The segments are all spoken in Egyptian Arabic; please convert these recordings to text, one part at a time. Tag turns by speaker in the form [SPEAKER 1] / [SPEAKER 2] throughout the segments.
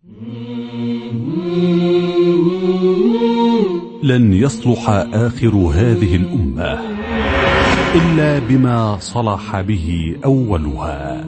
[SPEAKER 1] لن يصلح آخر هذه الأمة إلا بما صلح به أولها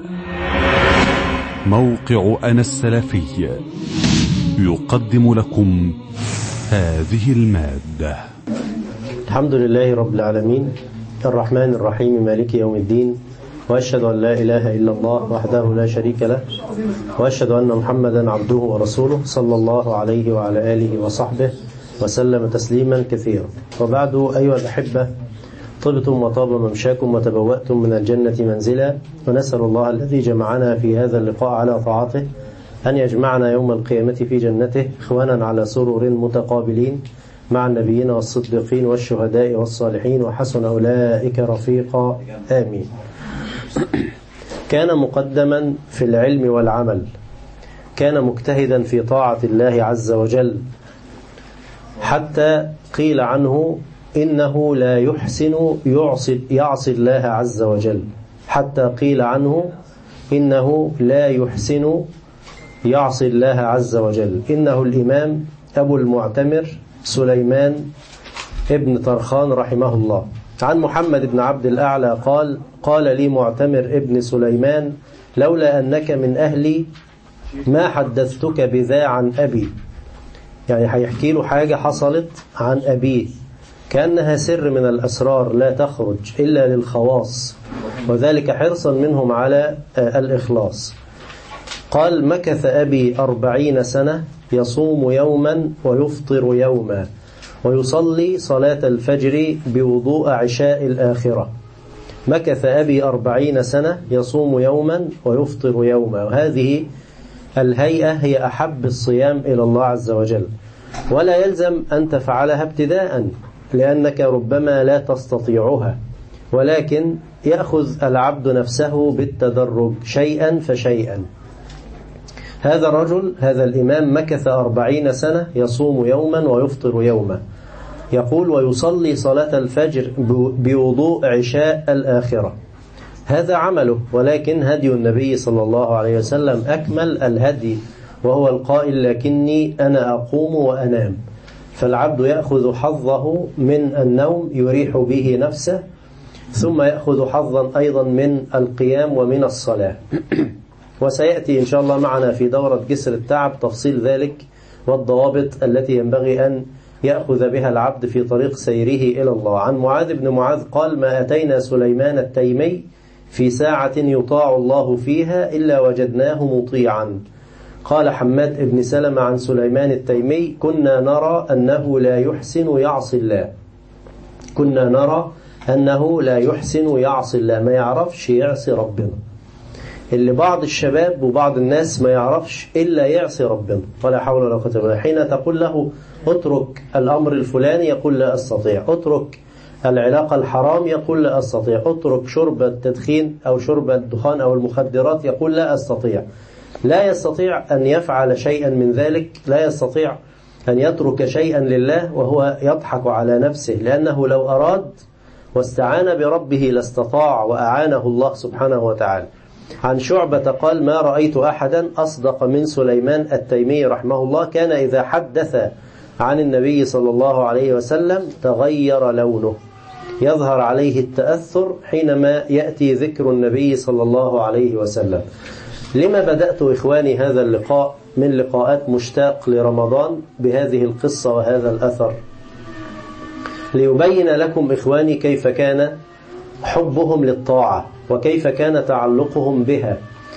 [SPEAKER 1] موقع أنا السلفي يقدم لكم هذه المادة
[SPEAKER 2] الحمد لله رب العالمين الرحمن الرحيم مالك يوم الدين وأشهد أن لا إله إلا الله وحده لا شريك له وأشهد أن محمدا عبده ورسوله صلى الله عليه وعلى آله وصحبه وسلم تسليما كثيرا وبعد أيها الأحبة طبتم وطاب ممشاكم وتبوأتم من الجنة منزلا ونسأل الله الذي جمعنا في هذا اللقاء على طاعته أن يجمعنا يوم القيامة في جنته إخوانا على سرر متقابلين مع النبيين والصديقين والشهداء والصالحين وحسن أولئك رفيقا آمين كان مقدما في العلم والعمل كان مجتهدا في طاعة الله عز وجل حتى قيل عنه إنه لا يحسن يعصي, يعصي الله عز وجل حتى قيل عنه إنه لا يحسن يعصي الله عز وجل إنه الإمام أبو المعتمر سليمان ابن طرخان رحمه الله عن محمد بن عبد الأعلى قال قال لي معتمر ابن سليمان لولا أنك من أهلي ما حدثتك بذا عن أبي يعني هيحكي له حاجة حصلت عن أبيه كأنها سر من الأسرار لا تخرج إلا للخواص وذلك حرصا منهم على الإخلاص قال مكث أبي أربعين سنة يصوم يوما ويفطر يوما ويصلي صلاة الفجر بوضوء عشاء الآخرة مكث أبي أربعين سنة يصوم يوما ويفطر يوما وهذه الهيئة هي أحب الصيام إلى الله عز وجل ولا يلزم أن تفعلها ابتداء لأنك ربما لا تستطيعها ولكن يأخذ العبد نفسه بالتدرج شيئا فشيئا هذا الرجل هذا الإمام مكث أربعين سنة يصوم يوما ويفطر يوما يقول ويصلي صلاة الفجر بوضوء عشاء الآخرة هذا عمله ولكن هدي النبي صلى الله عليه وسلم أكمل الهدي وهو القائل لكني أنا أقوم وأنام فالعبد يأخذ حظه من النوم يريح به نفسه ثم يأخذ حظا أيضا من القيام ومن الصلاة وسيأتي إن شاء الله معنا في دورة جسر التعب تفصيل ذلك والضوابط التي ينبغي أن يأخذ بها العبد في طريق سيره إلى الله عن معاذ بن معاذ قال ما أتينا سليمان التيمي في ساعة يطاع الله فيها إلا وجدناه مطيعا قال حماد بن سلمة عن سليمان التيمي كنا نرى أنه لا يحسن يعصي الله كنا نرى أنه لا يحسن يعصي الله ما يعرفش يعصي ربنا اللي بعض الشباب وبعض الناس ما يعرفش إلا يعصي ربنا ولا حول ولا قوة إلا بالله حين تقول له اترك الأمر الفلاني يقول لا أستطيع اترك العلاقة الحرام يقول لا أستطيع اترك شرب التدخين أو شرب الدخان أو المخدرات يقول لا أستطيع لا يستطيع أن يفعل شيئا من ذلك لا يستطيع أن يترك شيئا لله وهو يضحك على نفسه لأنه لو أراد واستعان بربه لاستطاع وأعانه الله سبحانه وتعالى عن شعبة قال ما رأيت أحدا أصدق من سليمان التيمي رحمه الله كان إذا حدث عن النبي صلى الله عليه وسلم تغير لونه يظهر عليه التأثر حينما يأتي ذكر النبي صلى الله عليه وسلم لما بدأت إخواني هذا اللقاء من لقاءات مشتاق لرمضان بهذه القصة وهذا الأثر ليبين لكم إخواني كيف كان حبهم للطاعة وكيف كان تعلقهم بها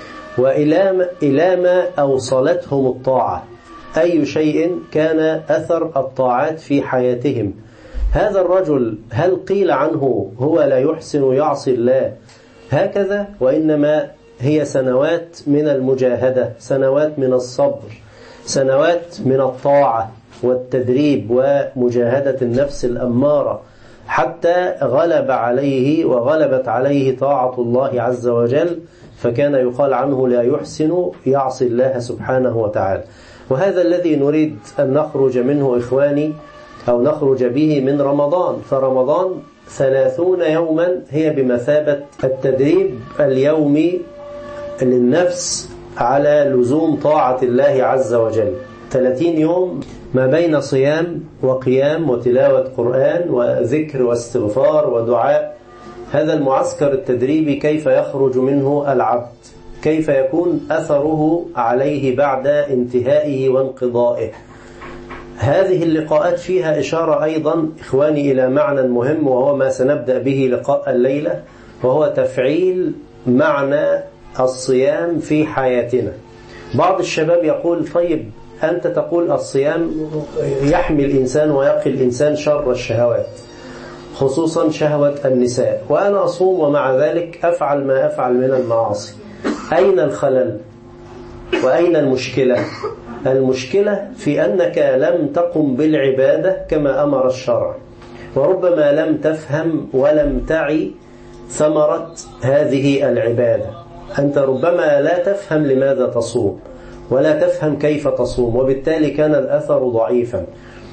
[SPEAKER 2] وإلى ما أوصلتهم الطاعة أي شيء كان أثر الطاعات في حياتهم هذا الرجل هل قيل عنه هو لا يحسن يعصي الله هكذا وإنما هي سنوات من المجاهدة سنوات من الصبر سنوات من الطاعة والتدريب ومجاهدة النفس الأمارة حتى غلب عليه وغلبت عليه طاعة الله عز وجل فكان يقال عنه لا يحسن يعصي الله سبحانه وتعالى وهذا الذي نريد أن نخرج منه إخواني أو نخرج به من رمضان فرمضان ثلاثون يوما هي بمثابة التدريب اليومي للنفس على لزوم طاعة الله عز وجل 30 يوم ما بين صيام وقيام وتلاوة قرآن وذكر واستغفار ودعاء هذا المعسكر التدريبي كيف يخرج منه العبد كيف يكون أثره عليه بعد انتهائه وانقضائه هذه اللقاءات فيها إشارة أيضا إخواني إلى معنى مهم وهو ما سنبدأ به لقاء الليلة وهو تفعيل معنى الصيام في حياتنا بعض الشباب يقول طيب أنت تقول الصيام يحمي الإنسان ويقي الإنسان شر الشهوات خصوصا شهوة النساء وأنا أصوم ومع ذلك أفعل ما أفعل من المعاصي أين الخلل وأين المشكلة المشكلة في أنك لم تقم بالعبادة كما أمر الشرع وربما لم تفهم ولم تعي ثمرة هذه العبادة أنت ربما لا تفهم لماذا تصوم ولا تفهم كيف تصوم وبالتالي كان الأثر ضعيفا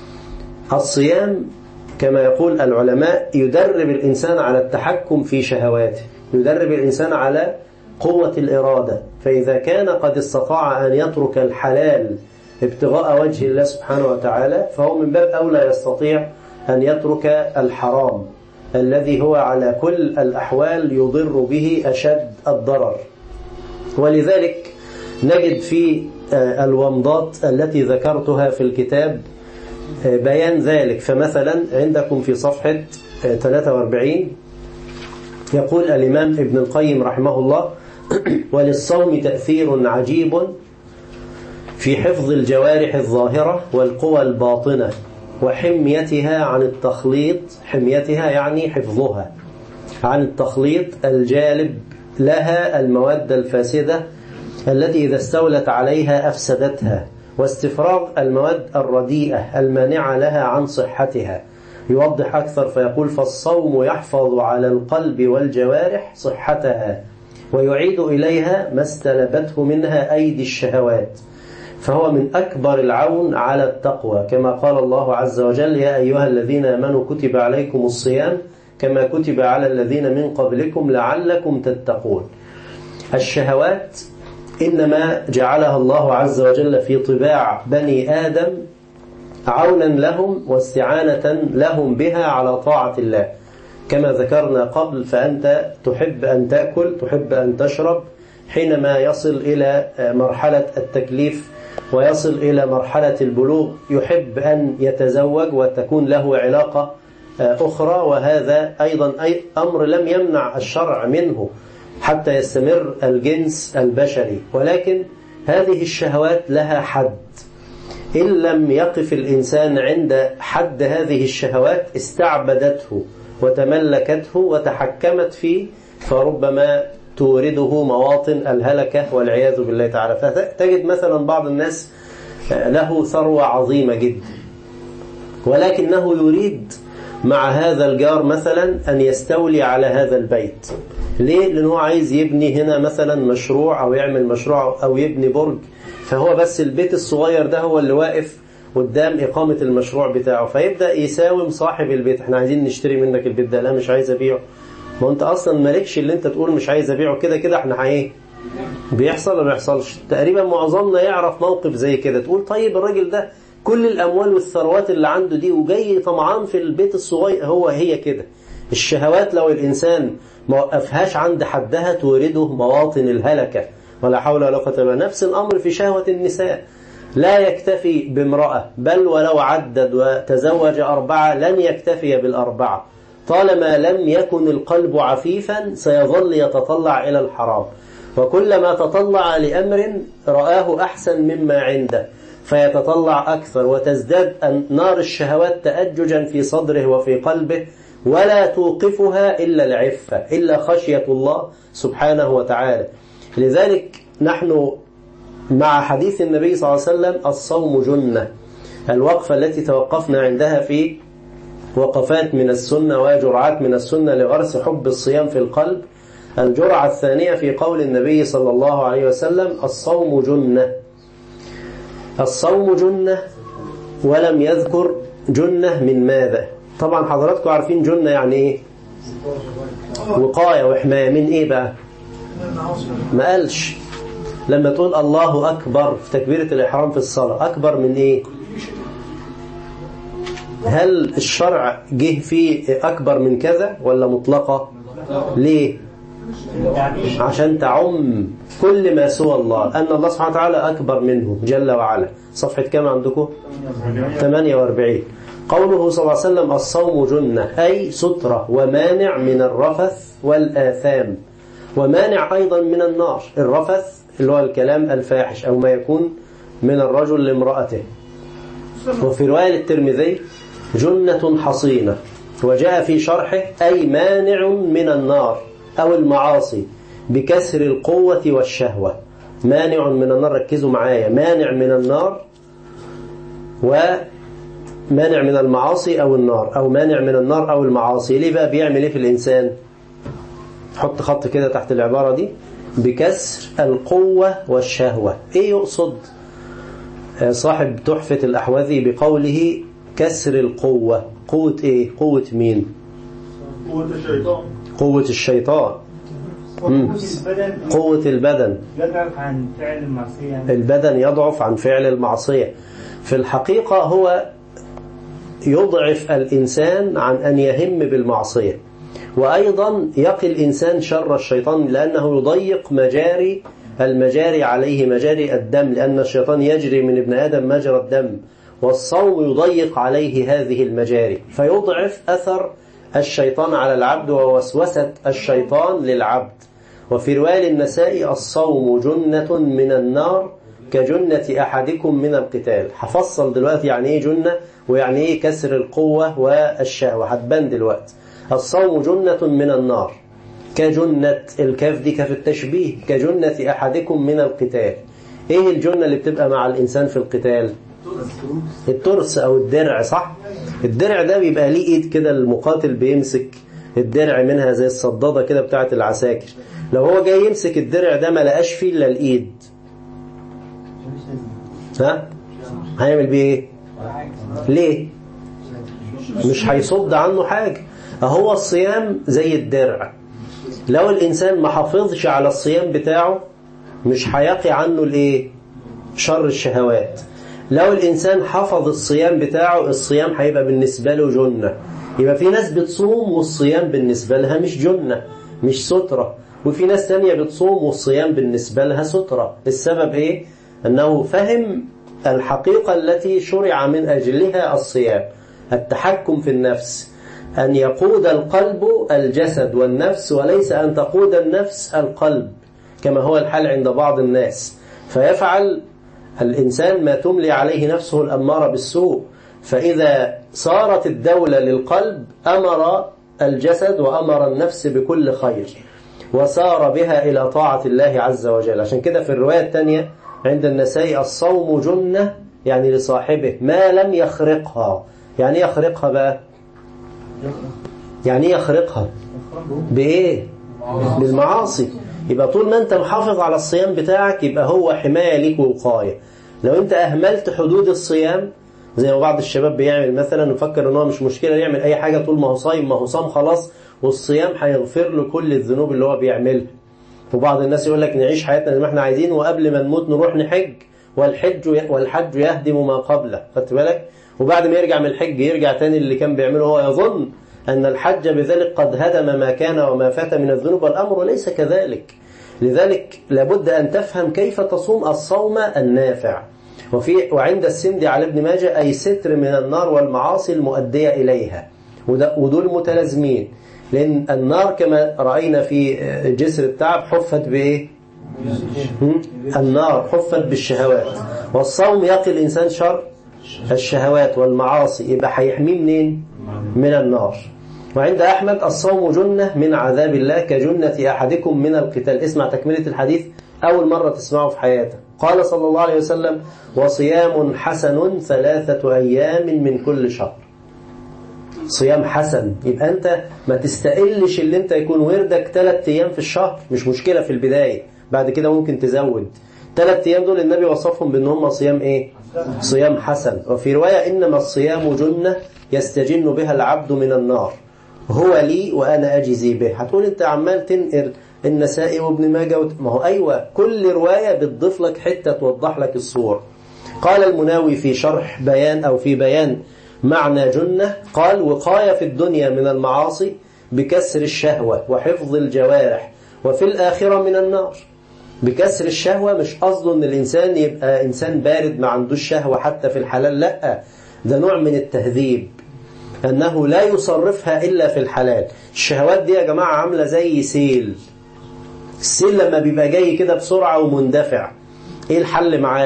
[SPEAKER 2] الصيام كما يقول العلماء يدرب الإنسان على التحكم في شهواته يدرب الإنسان على قوة الإرادة فإذا كان قد استطاع أن يترك الحلال ابتغاء وجه الله سبحانه وتعالى فهو من باب أولى يستطيع أن يترك الحرام الذي هو على كل الأحوال يضر به أشد الضرر ولذلك نجد في الومضات التي ذكرتها في الكتاب بيان ذلك فمثلا عندكم في صفحة 43 يقول الإمام ابن القيم رحمه الله وللصوم تأثير عجيب في حفظ الجوارح الظاهرة والقوى الباطنة وحميتها عن التخليط حميتها يعني حفظها عن التخليط الجالب لها المواد الفاسدة التي إذا استولت عليها أفسدتها واستفراغ المواد الرديئة المانعة لها عن صحتها يوضح أكثر فيقول فالصوم يحفظ على القلب والجوارح صحتها ويعيد إليها ما استلبته منها أيدي الشهوات فهو من أكبر العون على التقوى كما قال الله عز وجل يا أيها الذين آمنوا كتب عليكم الصيام كما كتب على الذين من قبلكم لعلكم تتقون الشهوات إنما جعلها الله عز وجل في طباع بني آدم عونا لهم واستعانة لهم بها على طاعة الله كما ذكرنا قبل فأنت تحب أن تأكل تحب أن تشرب حينما يصل إلى مرحلة التكليف ويصل إلى مرحلة البلوغ يحب أن يتزوج وتكون له علاقة أخرى وهذا أيضا أي أمر لم يمنع الشرع منه حتى يستمر الجنس البشري ولكن هذه الشهوات لها حد إن لم يقف الإنسان عند حد هذه الشهوات استعبدته وتملكته وتحكمت فيه فربما تورده مواطن الهلكة والعياذ بالله تعالى فتجد مثلا بعض الناس له ثروة عظيمة جدا ولكنه يريد مع هذا الجار مثلا أن يستولي على هذا البيت ليه؟ لأنه عايز يبني هنا مثلا مشروع أو يعمل مشروع أو يبني برج فهو بس البيت الصغير ده هو اللي واقف قدام إقامة المشروع بتاعه فيبدأ يساوم صاحب البيت احنا عايزين نشتري منك البيت ده لا مش عايز أبيعه ما انت أصلا مالكش اللي انت تقول مش عايز أبيعه كده كده احنا ايه بيحصل ولا ما بيحصلش تقريبا معظمنا يعرف موقف زي كده تقول طيب الراجل ده كل الأموال والثروات اللي عنده دي وجاي طمعان في البيت الصغير هو هي كده الشهوات لو الإنسان ما وقفهاش عند حدها تورده مواطن الهلكة ولا حول ولا قوة إلا نفس الأمر في شهوة النساء لا يكتفي بامرأة بل ولو عدد وتزوج أربعة لن يكتفي بالأربعة طالما لم يكن القلب عفيفا سيظل يتطلع إلى الحرام وكلما تطلع لأمر رآه أحسن مما عنده فيتطلع أكثر وتزداد نار الشهوات تأججا في صدره وفي قلبه ولا توقفها إلا العفة إلا خشية الله سبحانه وتعالى لذلك نحن مع حديث النبي صلى الله عليه وسلم الصوم جنة الوقفة التي توقفنا عندها في وقفات من السنة وجرعات من السنة لغرس حب الصيام في القلب الجرعة الثانية في قول النبي صلى الله عليه وسلم الصوم جنة الصوم جنة ولم يذكر جنة من ماذا طبعا حضراتكم عارفين جنة يعني ايه وقاية وحماية من ايه بقى ما قالش لما تقول الله أكبر في تكبيرة الإحرام في الصلاة أكبر من إيه هل الشرع جه فيه أكبر من كذا ولا مطلقة ليه عشان تعم كل ما سوى الله أن الله سبحانه وتعالى أكبر منه جل وعلا صفحة كام عندكم 48 قوله صلى الله عليه وسلم الصوم جنة أي سترة ومانع من الرفث والآثام ومانع أيضا من النار الرفث اللي هو الكلام الفاحش أو ما يكون من الرجل لامرأته وفي رواية الترمذي جنة حصينة وجاء في شرحه أي مانع من النار أو المعاصي بكسر القوة والشهوة مانع من النار ركزوا معايا مانع من النار ومانع من المعاصي أو النار أو مانع من النار أو المعاصي ليه بقى بيعمل إيه في الإنسان حط خط كده تحت العبارة دي بكسر القوة والشهوة إيه يقصد صاحب تحفة الأحوذي بقوله كسر القوة قوة إيه قوة مين
[SPEAKER 3] قوة الشيطان
[SPEAKER 2] قوة الشيطان مم.
[SPEAKER 4] البدن
[SPEAKER 2] قوة البدن
[SPEAKER 4] يضعف عن فعل المعصية
[SPEAKER 2] البدن يضعف عن فعل المعصية في الحقيقة هو يضعف الإنسان عن أن يهم بالمعصية وأيضا يقي الإنسان شر الشيطان لأنه يضيق مجاري المجاري عليه مجاري الدم لأن الشيطان يجري من ابن آدم مجرى الدم والصوم يضيق عليه هذه المجاري فيضعف أثر الشيطان على العبد ووسوسة الشيطان للعبد وفي رواية النساء الصوم جنة من النار كجنة أحدكم من القتال هفصل دلوقتي يعني إيه جنة ويعني إيه كسر القوة والشهوة هتبان دلوقتي الصوم جنة من النار كجنة الكاف دي كاف التشبيه كجنة أحدكم من القتال إيه الجنة اللي بتبقى مع الإنسان في القتال الترس أو الدرع صح الدرع ده بيبقى ليه إيد كده المقاتل بيمسك الدرع منها زي الصدادة كده بتاعة العساكر لو هو جاي يمسك الدرع ده ما لقاش فيه إلا الإيد ها هيعمل بيه إيه ليه مش هيصد عنه حاجة هو الصيام زي الدرع لو الإنسان ما حافظش على الصيام بتاعه مش هيقي عنه الايه شر الشهوات لو الإنسان حفظ الصيام بتاعه الصيام هيبقى بالنسبة له جنة يبقى في ناس بتصوم والصيام بالنسبة لها مش جنة مش سترة وفي ناس تانية بتصوم والصيام بالنسبة لها سترة السبب ايه أنه فهم الحقيقة التي شرع من أجلها الصيام التحكم في النفس أن يقود القلب الجسد والنفس وليس أن تقود النفس القلب كما هو الحال عند بعض الناس فيفعل الإنسان ما تملي عليه نفسه الأمارة بالسوء فإذا صارت الدولة للقلب أمر الجسد وأمر النفس بكل خير وسار بها إلى طاعة الله عز وجل عشان كده في الرواية الثانية عند النساء الصوم جنة يعني لصاحبه ما لم يخرقها يعني يخرقها بقى يعني يخرقها بإيه بالمعاصي يبقى طول ما انت محافظ على الصيام بتاعك يبقى هو حماية ليك ووقاية لو انت اهملت حدود الصيام زي ما بعض الشباب بيعمل مثلا وفكر ان هو مش مشكلة يعمل اي حاجة طول ما هو صايم ما هو صام خلاص والصيام هيغفر له كل الذنوب اللي هو بيعملها وبعض الناس يقول لك نعيش حياتنا زي ما احنا عايزين وقبل ما نموت نروح نحج والحج والحج يهدم ما قبله خدت بالك وبعد ما يرجع من الحج يرجع تاني اللي كان بيعمله هو يظن أن الحج بذلك قد هدم ما كان وما فات من الذنوب والأمر ليس كذلك لذلك لابد أن تفهم كيف تصوم الصوم النافع وفي وعند السند على ابن ماجه أي ستر من النار والمعاصي المؤدية إليها ودول متلازمين لأن النار كما رأينا في جسر التعب حفت بإيه النار حفت بالشهوات والصوم يقي الإنسان شر الشهوات والمعاصي يبقى هيحميه منين من النار وعند أحمد الصوم جنة من عذاب الله كجنة أحدكم من القتال اسمع تكملة الحديث أول مرة تسمعه في حياتك قال صلى الله عليه وسلم وصيام حسن ثلاثة أيام من كل شهر صيام حسن يبقى أنت ما تستقلش اللي أنت يكون وردك ثلاث أيام في الشهر مش مشكلة في البداية بعد كده ممكن تزود ثلاث أيام دول النبي وصفهم بأن هم صيام إيه صيام حسن وفي رواية إنما الصيام جنة يستجن بها العبد من النار هو لي وأنا أجزي به هتقول أنت عمال تنقر النسائي وابن ماجه وت... ما هو أيوة كل رواية بتضيف لك حتة توضح لك الصورة قال المناوي في شرح بيان أو في بيان معنى جنة قال وقاية في الدنيا من المعاصي بكسر الشهوة وحفظ الجوارح وفي الآخرة من النار بكسر الشهوة مش قصده ان الإنسان يبقى إنسان بارد ما عندوش شهوة حتى في الحلال لا ده نوع من التهذيب أنه لا يصرفها إلا في الحلال الشهوات دي يا جماعة عاملة زي سيل السيل لما بيبقى جاي كده بسرعة ومندفع ايه الحل معاه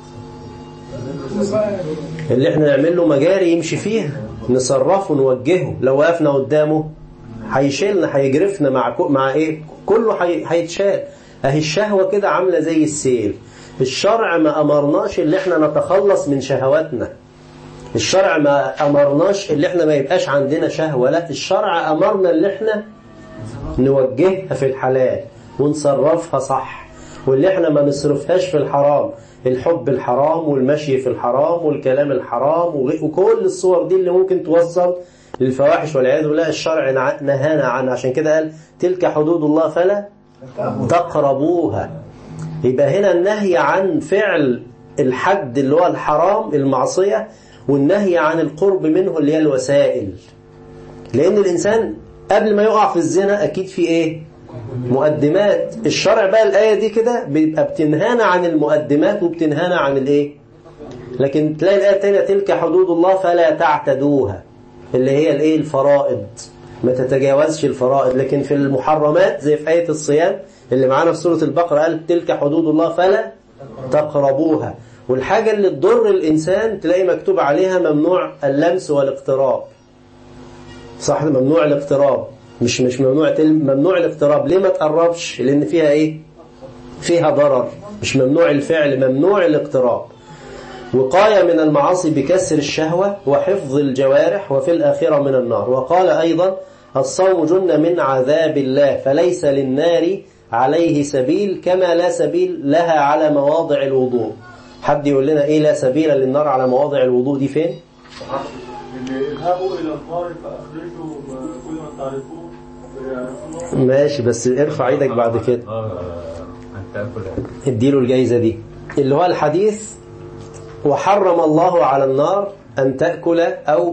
[SPEAKER 2] اللي احنا نعمل له مجاري يمشي فيها نصرفه نوجهه لو وقفنا قدامه هيشيلنا هيجرفنا مع كو مع ايه كله هيتشال اهي الشهوة كده عاملة زي السيل الشرع ما امرناش اللي احنا نتخلص من شهواتنا الشرع ما امرناش اللي احنا ما يبقاش عندنا شهوة لا الشرع امرنا اللي احنا نوجهها في الحلال ونصرفها صح واللي احنا ما نصرفهاش في الحرام الحب الحرام والمشي في الحرام والكلام الحرام وكل الصور دي اللي ممكن توصل للفواحش والعياذ بالله الشرع نهانا عنها عشان كده قال تلك حدود الله فلا تقربوها يبقى هنا النهي عن فعل الحد اللي هو الحرام المعصية والنهي عن القرب منه اللي هي الوسائل لأن الإنسان قبل ما يقع في الزنا أكيد في إيه مقدمات الشرع بقى الآية دي كده بيبقى بتنهانا عن المقدمات وبتنهانا عن الإيه لكن تلاقي الآية الثانية تلك حدود الله فلا تعتدوها اللي هي الإيه الفرائض ما تتجاوزش الفرائض لكن في المحرمات زي في آية الصيام اللي معانا في سورة البقرة قال تلك حدود الله فلا تقربوها والحاجة اللي تضر الإنسان تلاقي مكتوب عليها ممنوع اللمس والاقتراب صح ممنوع الاقتراب مش مش ممنوع تل... ممنوع الاقتراب ليه ما تقربش لأن فيها إيه فيها ضرر مش ممنوع الفعل ممنوع الاقتراب وقاية من المعاصي بكسر الشهوة وحفظ الجوارح وفي الآخرة من النار وقال أيضا الصوم جنة من عذاب الله فليس للنار عليه سبيل كما لا سبيل لها على مواضع الوضوء حد يقول لنا إيه لا سبيل للنار على مواضع الوضوء دي فين
[SPEAKER 3] اللي اذهبوا إلى النار فأخرجوا كل ما تعرفوه فيعرفونه
[SPEAKER 2] ماشي بس ارفع ايدك بعد كده
[SPEAKER 5] أن تأكل
[SPEAKER 2] اديله الجايزة دي اللي هو الحديث وحرم الله على النار أن تأكل أو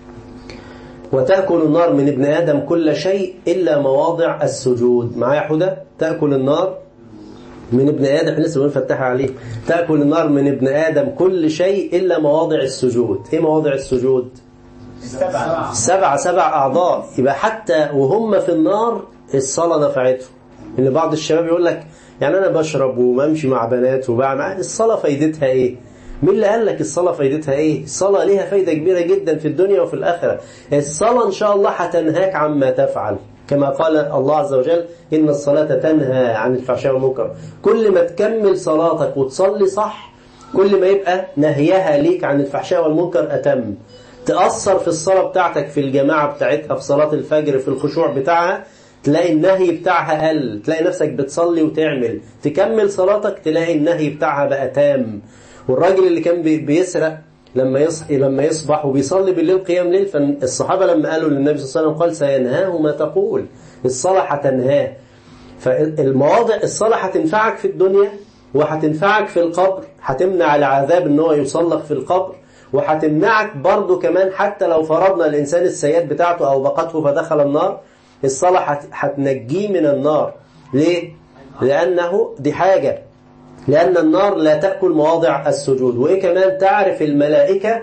[SPEAKER 2] وتأكل النار من ابن آدم كل شيء إلا مواضع السجود معايا حدى تأكل النار من ابن آدم احنا لسه بنفتحها عليه تأكل النار من ابن آدم كل شيء إلا مواضع السجود إيه مواضع السجود
[SPEAKER 4] السبعة
[SPEAKER 2] سبع سبع أعضاء يبقى حتى وهم في النار الصلاة نفعتهم إن بعض الشباب يقول لك يعني أنا بشرب وبمشي مع بنات وبعمل الصلاة فايدتها إيه مين اللي قال لك الصلاة فايدتها إيه الصلاة ليها فايدة كبيرة جدا في الدنيا وفي الآخرة الصلاة إن شاء الله هتنهاك عما تفعل كما قال الله عز وجل إن الصلاة تنهى عن الفحشاء والمنكر كل ما تكمل صلاتك وتصلي صح كل ما يبقى نهيها ليك عن الفحشاء والمنكر أتم تأثر في الصلاة بتاعتك في الجماعة بتاعتها في صلاة الفجر في الخشوع بتاعها تلاقي النهي بتاعها قل تلاقي نفسك بتصلي وتعمل تكمل صلاتك تلاقي النهي بتاعها بقى تام والراجل اللي كان بي- بيسرق لما يصحي لما يصبح وبيصلي بالليل قيام ليل فالصحابة لما قالوا للنبي صلى الله عليه وسلم قال سينهاه ما تقول الصلاة هتنهاه فالمواضع الصلاة هتنفعك في الدنيا وهتنفعك في القبر هتمنع العذاب ان هو يصلك في القبر وهتمنعك برضو كمان حتى لو فرضنا الإنسان السيئات بتاعته أو بقته فدخل النار الصلاة هت- هتنجيه من النار ليه؟ لأنه دي حاجة لأن النار لا تأكل مواضع السجود وإيه كمان تعرف الملائكة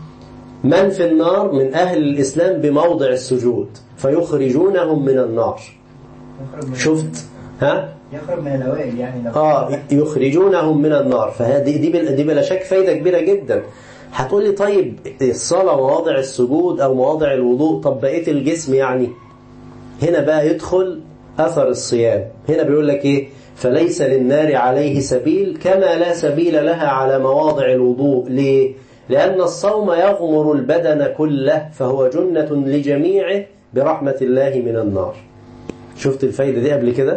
[SPEAKER 2] من في النار من أهل الإسلام بموضع السجود فيخرجونهم من النار
[SPEAKER 4] يخرج من
[SPEAKER 2] شفت ها
[SPEAKER 4] يخرج من الأوائل يعني لو
[SPEAKER 2] آه يخرجونهم من النار فهذه دي بلا, دي بلا شك فايدة كبيرة جدا هتقول لي طيب الصلاة مواضع السجود أو مواضع الوضوء طب بقية الجسم يعني هنا بقى يدخل أثر الصيام هنا بيقول لك إيه فليس للنار عليه سبيل كما لا سبيل لها على مواضع الوضوء ليه لأن الصوم يغمر البدن كله فهو جنة لجميعه برحمة الله من النار شفت الفايدة دي قبل كده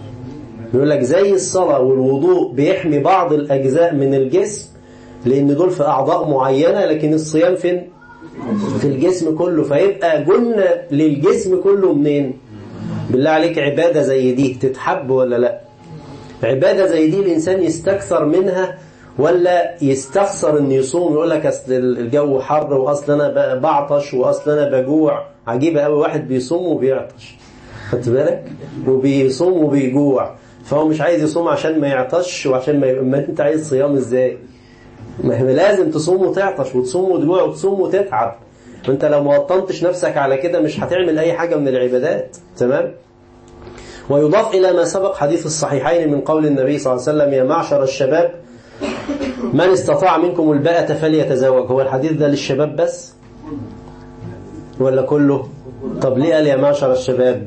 [SPEAKER 2] بيقول لك زي الصلاة والوضوء بيحمي بعض الأجزاء من الجسم لأن دول في أعضاء معينة لكن الصيام فين؟ في الجسم كله فيبقى جنة للجسم كله منين؟ بالله عليك عبادة زي دي تتحب ولا لا عبادة زي دي الإنسان يستكثر منها ولا يستخسر ان يصوم يقول لك اصل الجو حر واصل انا بعطش واصل انا بجوع عجيبه قوي واحد بيصوم وبيعطش خدت بالك وبيصوم وبيجوع فهو مش عايز يصوم عشان ما يعطش وعشان ما يبقى ما انت عايز صيام ازاي ما هي لازم تصوم وتعطش وتصوم وتجوع وتصوم وتتعب وانت لو ما وطنتش نفسك على كده مش هتعمل اي حاجة من العبادات تمام ويضاف إلى ما سبق حديث الصحيحين من قول النبي صلى الله عليه وسلم يا معشر الشباب من استطاع منكم الباءة فليتزوج هو الحديث ده للشباب بس ولا كله طب ليه قال يا معشر الشباب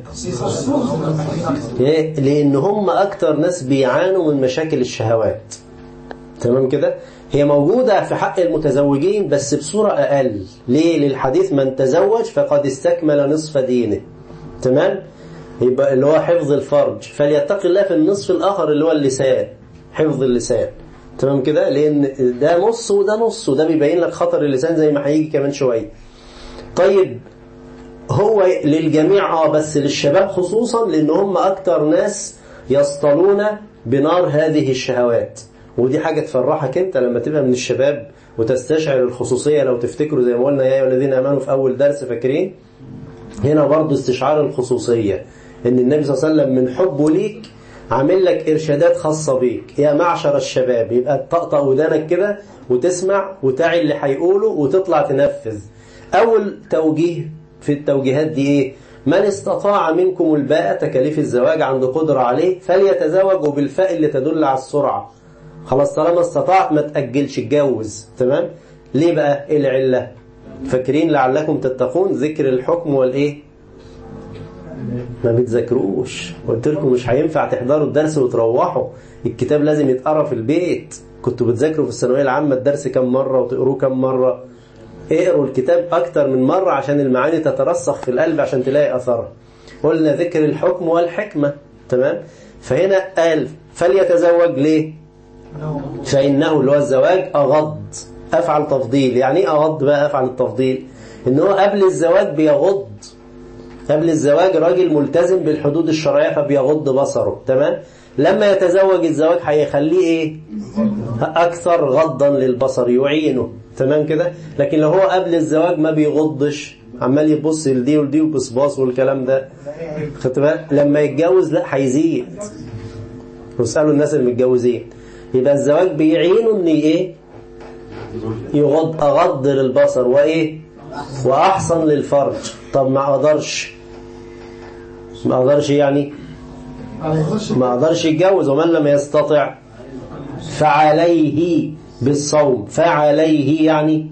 [SPEAKER 2] ليه؟ لأن هم أكتر ناس بيعانوا من مشاكل الشهوات تمام كده هي موجودة في حق المتزوجين بس بصورة أقل ليه للحديث من تزوج فقد استكمل نصف دينه تمام يبقى اللي هو حفظ الفرج فليتقي الله في النصف الآخر اللي هو اللسان حفظ اللسان تمام كده لأن ده نص وده نص وده بيبين لك خطر اللسان زي ما هيجي كمان شوية طيب هو للجميع اه بس للشباب خصوصا لأن هم أكتر ناس يصطلون بنار هذه الشهوات ودي حاجة تفرحك انت لما تبقى من الشباب وتستشعر الخصوصية لو تفتكروا زي ما قلنا يا أيها الذين آمنوا في أول درس فاكرين هنا برضو استشعار الخصوصية ان النبي صلى الله عليه وسلم من حبه ليك عامل لك إرشادات خاصة بيك يا معشر الشباب يبقى تطقطق ودانك كده وتسمع وتعي اللي هيقوله وتطلع تنفذ أول توجيه في التوجيهات دي إيه من استطاع منكم الباءة تكاليف الزواج عنده قدرة عليه فليتزوج وبالفاء اللي تدل على السرعة خلاص طالما استطعت ما تأجلش اتجوز تمام ليه بقى ايه العلة فاكرين لعلكم تتقون ذكر الحكم والايه ما بتذاكروش قلت لكم مش هينفع تحضروا الدرس وتروحوا الكتاب لازم يتقرا في البيت كنتوا بتذاكروا في الثانويه العامه الدرس كم مره وتقروه كم مره اقروا الكتاب اكتر من مره عشان المعاني تترسخ في القلب عشان تلاقي اثرها قلنا ذكر الحكم والحكمه تمام فهنا قال فليتزوج ليه فإنه اللي هو الزواج أغض أفعل تفضيل يعني إيه أغض بقى أفعل التفضيل إن هو قبل الزواج بيغض قبل الزواج راجل ملتزم بالحدود الشرعية فبيغض بصره تمام لما يتزوج الزواج هيخليه إيه أكثر غضا للبصر يعينه تمام كده لكن لو هو قبل الزواج ما بيغضش عمال يبص لدي ولدي وبصباص والكلام ده خدت بالك لما يتجوز لا هيزيد واسألوا الناس اللي متجوزين يبقى الزواج بيعينه ان ايه يغض اغض للبصر وايه واحسن للفرج طب ما اقدرش ما اقدرش يعني ما اقدرش يتجوز ومن لم يستطع فعليه بالصوم فعليه يعني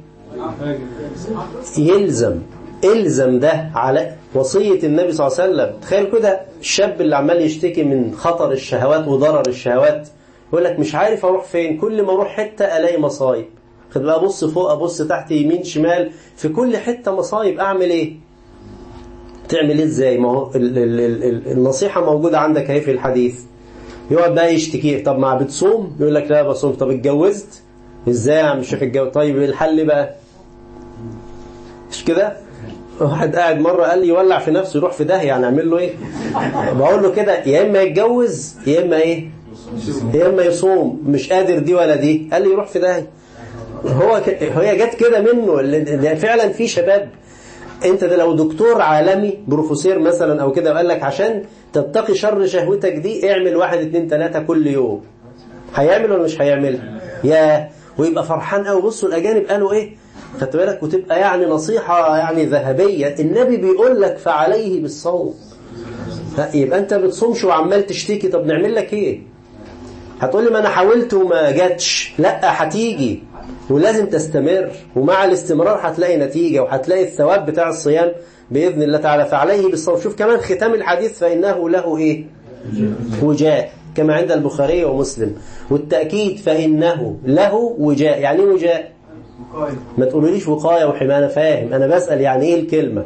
[SPEAKER 2] يلزم الزم ده على وصية النبي صلى الله عليه وسلم تخيل كده الشاب اللي عمال يشتكي من خطر الشهوات وضرر الشهوات يقول لك مش عارف اروح فين كل ما اروح حتة الاقي مصايب خد بقى ابص فوق ابص تحت يمين شمال في كل حتة مصايب اعمل ايه تعمل ايه ازاي ما هو ال ال ال النصيحة موجودة عندك اهي في الحديث يقعد بقى يشتكي طب ما بتصوم يقول لك لا بصوم طب اتجوزت ازاي يا عم الشيخ اتجوز طيب الحل بقى مش كده واحد قاعد مرة قال لي يولع في نفسه يروح في داهية يعني اعمل له ايه بقول له كده يا اما يتجوز يا اما ايه يا اما يصوم مش قادر دي ولا دي قال لي يروح في داهية هو ك... هي جت كده منه اللي فعلا في شباب انت ده لو دكتور عالمي بروفيسور مثلا او كده وقال لك عشان تتقي شر شهوتك دي اعمل واحد اتنين تلاتة كل يوم هيعمل ولا مش هيعمل يا ويبقى فرحان قوي بصوا الاجانب قالوا ايه خدت بالك وتبقى يعني نصيحة يعني ذهبية النبي بيقول لك فعليه بالصوم يبقى انت بتصومش وعمال تشتكي طب نعمل لك ايه هتقول لي ما انا حاولت وما جاتش لا هتيجي ولازم تستمر ومع الاستمرار هتلاقي نتيجة وهتلاقي الثواب بتاع الصيام بإذن الله تعالى فعليه بالصوم شوف كمان ختام الحديث فإنه له إيه وجاء كما عند البخاري ومسلم والتأكيد فإنه له وجاء يعني وجاء ما تقولوليش وقاية وحماية أنا فاهم أنا بسأل يعني إيه الكلمة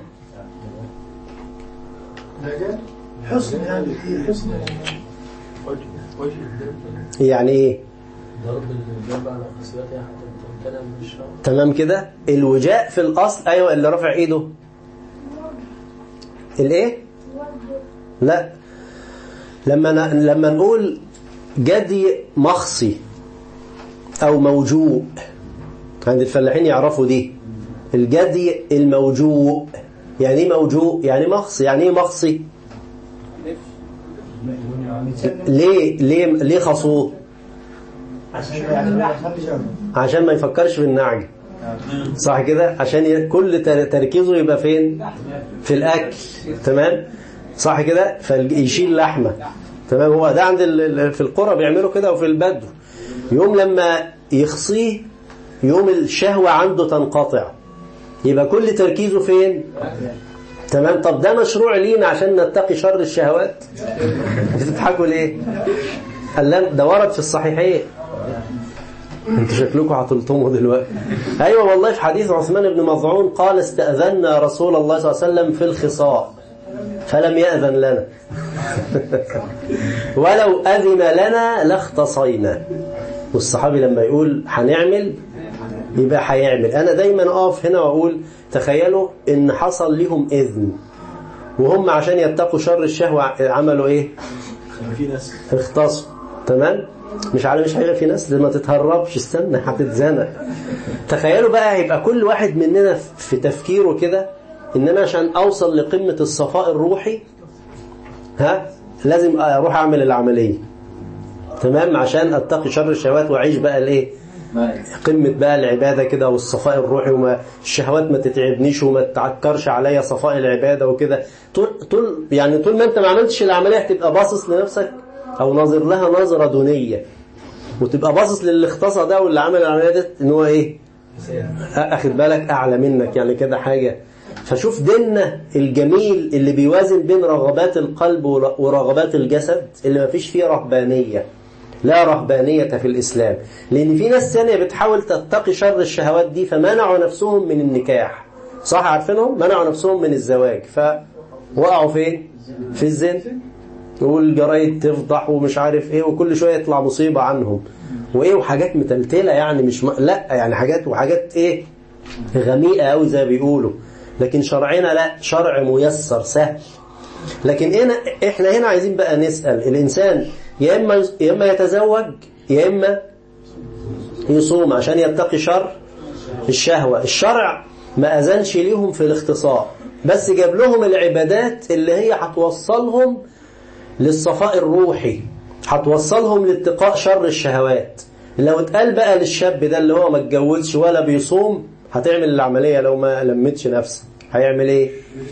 [SPEAKER 6] حسن يعني حسن
[SPEAKER 2] يعني إيه
[SPEAKER 7] ضرب الجنب على خصيتها حتى تمتنع من الشر
[SPEAKER 2] تمام كده الوجاء في الأصل أيوة اللي رافع إيده الإيه لا لما ن... لما نقول جدي مخصي أو موجوء عند الفلاحين يعرفوا دي الجدي الموجوء يعني ايه موجوء يعني مخصي يعني ايه مخصي ليه ليه ليه خصوه
[SPEAKER 4] عشان يعني ما يحصلش
[SPEAKER 2] عشان ما يفكرش في النعج صح كده عشان ي- كل تر- تركيزه يبقى فين في الاكل تمام صح كده فيشيل لحمه تمام هو ده عند ال- ال- في القرى بيعملوا كده وفي البدو يوم لما يخصيه يوم الشهوه عنده تنقطع يبقى كل تركيزه فين تمام طب ده مشروع لينا عشان نتقي شر الشهوات بتضحكوا ليه قال لا ده ورد في الصحيحين انتوا شكلكم هتلطموا دلوقتي ايوه والله في حديث عثمان بن مظعون قال استأذنا رسول الله صلى الله عليه وسلم في الخصاء فلم يأذن لنا ولو أذن لنا لاختصينا والصحابي لما يقول هنعمل يبقى هيعمل انا دايما اقف هنا واقول تخيلوا ان حصل لهم اذن وهم عشان يتقوا شر الشهوة عملوا ايه
[SPEAKER 6] في ناس
[SPEAKER 2] اختصوا تمام مش عارف مش هيبقى في ناس ما تتهربش استنى هتتزنق تخيلوا بقى هيبقى كل واحد مننا في تفكيره كده ان انا عشان اوصل لقمة الصفاء الروحي ها لازم اروح اعمل العملية تمام عشان اتقي شر الشهوات واعيش بقى الايه قمة بقى العبادة كده والصفاء الروحي وما الشهوات ما تتعبنيش وما تعكرش عليا صفاء العبادة وكده طول طول يعني طول ما انت ما عملتش العملية هتبقى باصص لنفسك او ناظر لها نظرة دونية وتبقى باصص للي اختصى ده واللي عمل العملية دي ان هو ايه اخد بالك اعلى منك يعني كده حاجة فشوف ديننا الجميل اللي بيوازن بين رغبات القلب ورغبات الجسد اللي ما فيش فيه رهبانية لا رهبانية في الإسلام لأن في ناس ثانية بتحاول تتقي شر الشهوات دي فمنعوا نفسهم من النكاح صح عارفينهم منعوا نفسهم من الزواج فوقعوا فين في الزنا والجرايد تفضح ومش عارف ايه وكل شوية يطلع مصيبة عنهم وايه وحاجات متلتلة يعني مش م... لا يعني حاجات وحاجات ايه غميقة قوي زي ما بيقولوا لكن شرعنا لا شرع ميسر سهل لكن هنا احنا هنا عايزين بقى نسأل الإنسان يا إما, يا إما يتزوج يا إما يصوم عشان يتقي شر الشهوة الشرع ما أذنش ليهم في الاختصار بس جاب لهم العبادات اللي هي هتوصلهم للصفاء الروحي هتوصلهم لاتقاء شر الشهوات لو اتقال بقى للشاب ده اللي هو ما اتجوزش ولا بيصوم هتعمل العملية لو ما لمتش نفسك هيعمل ايه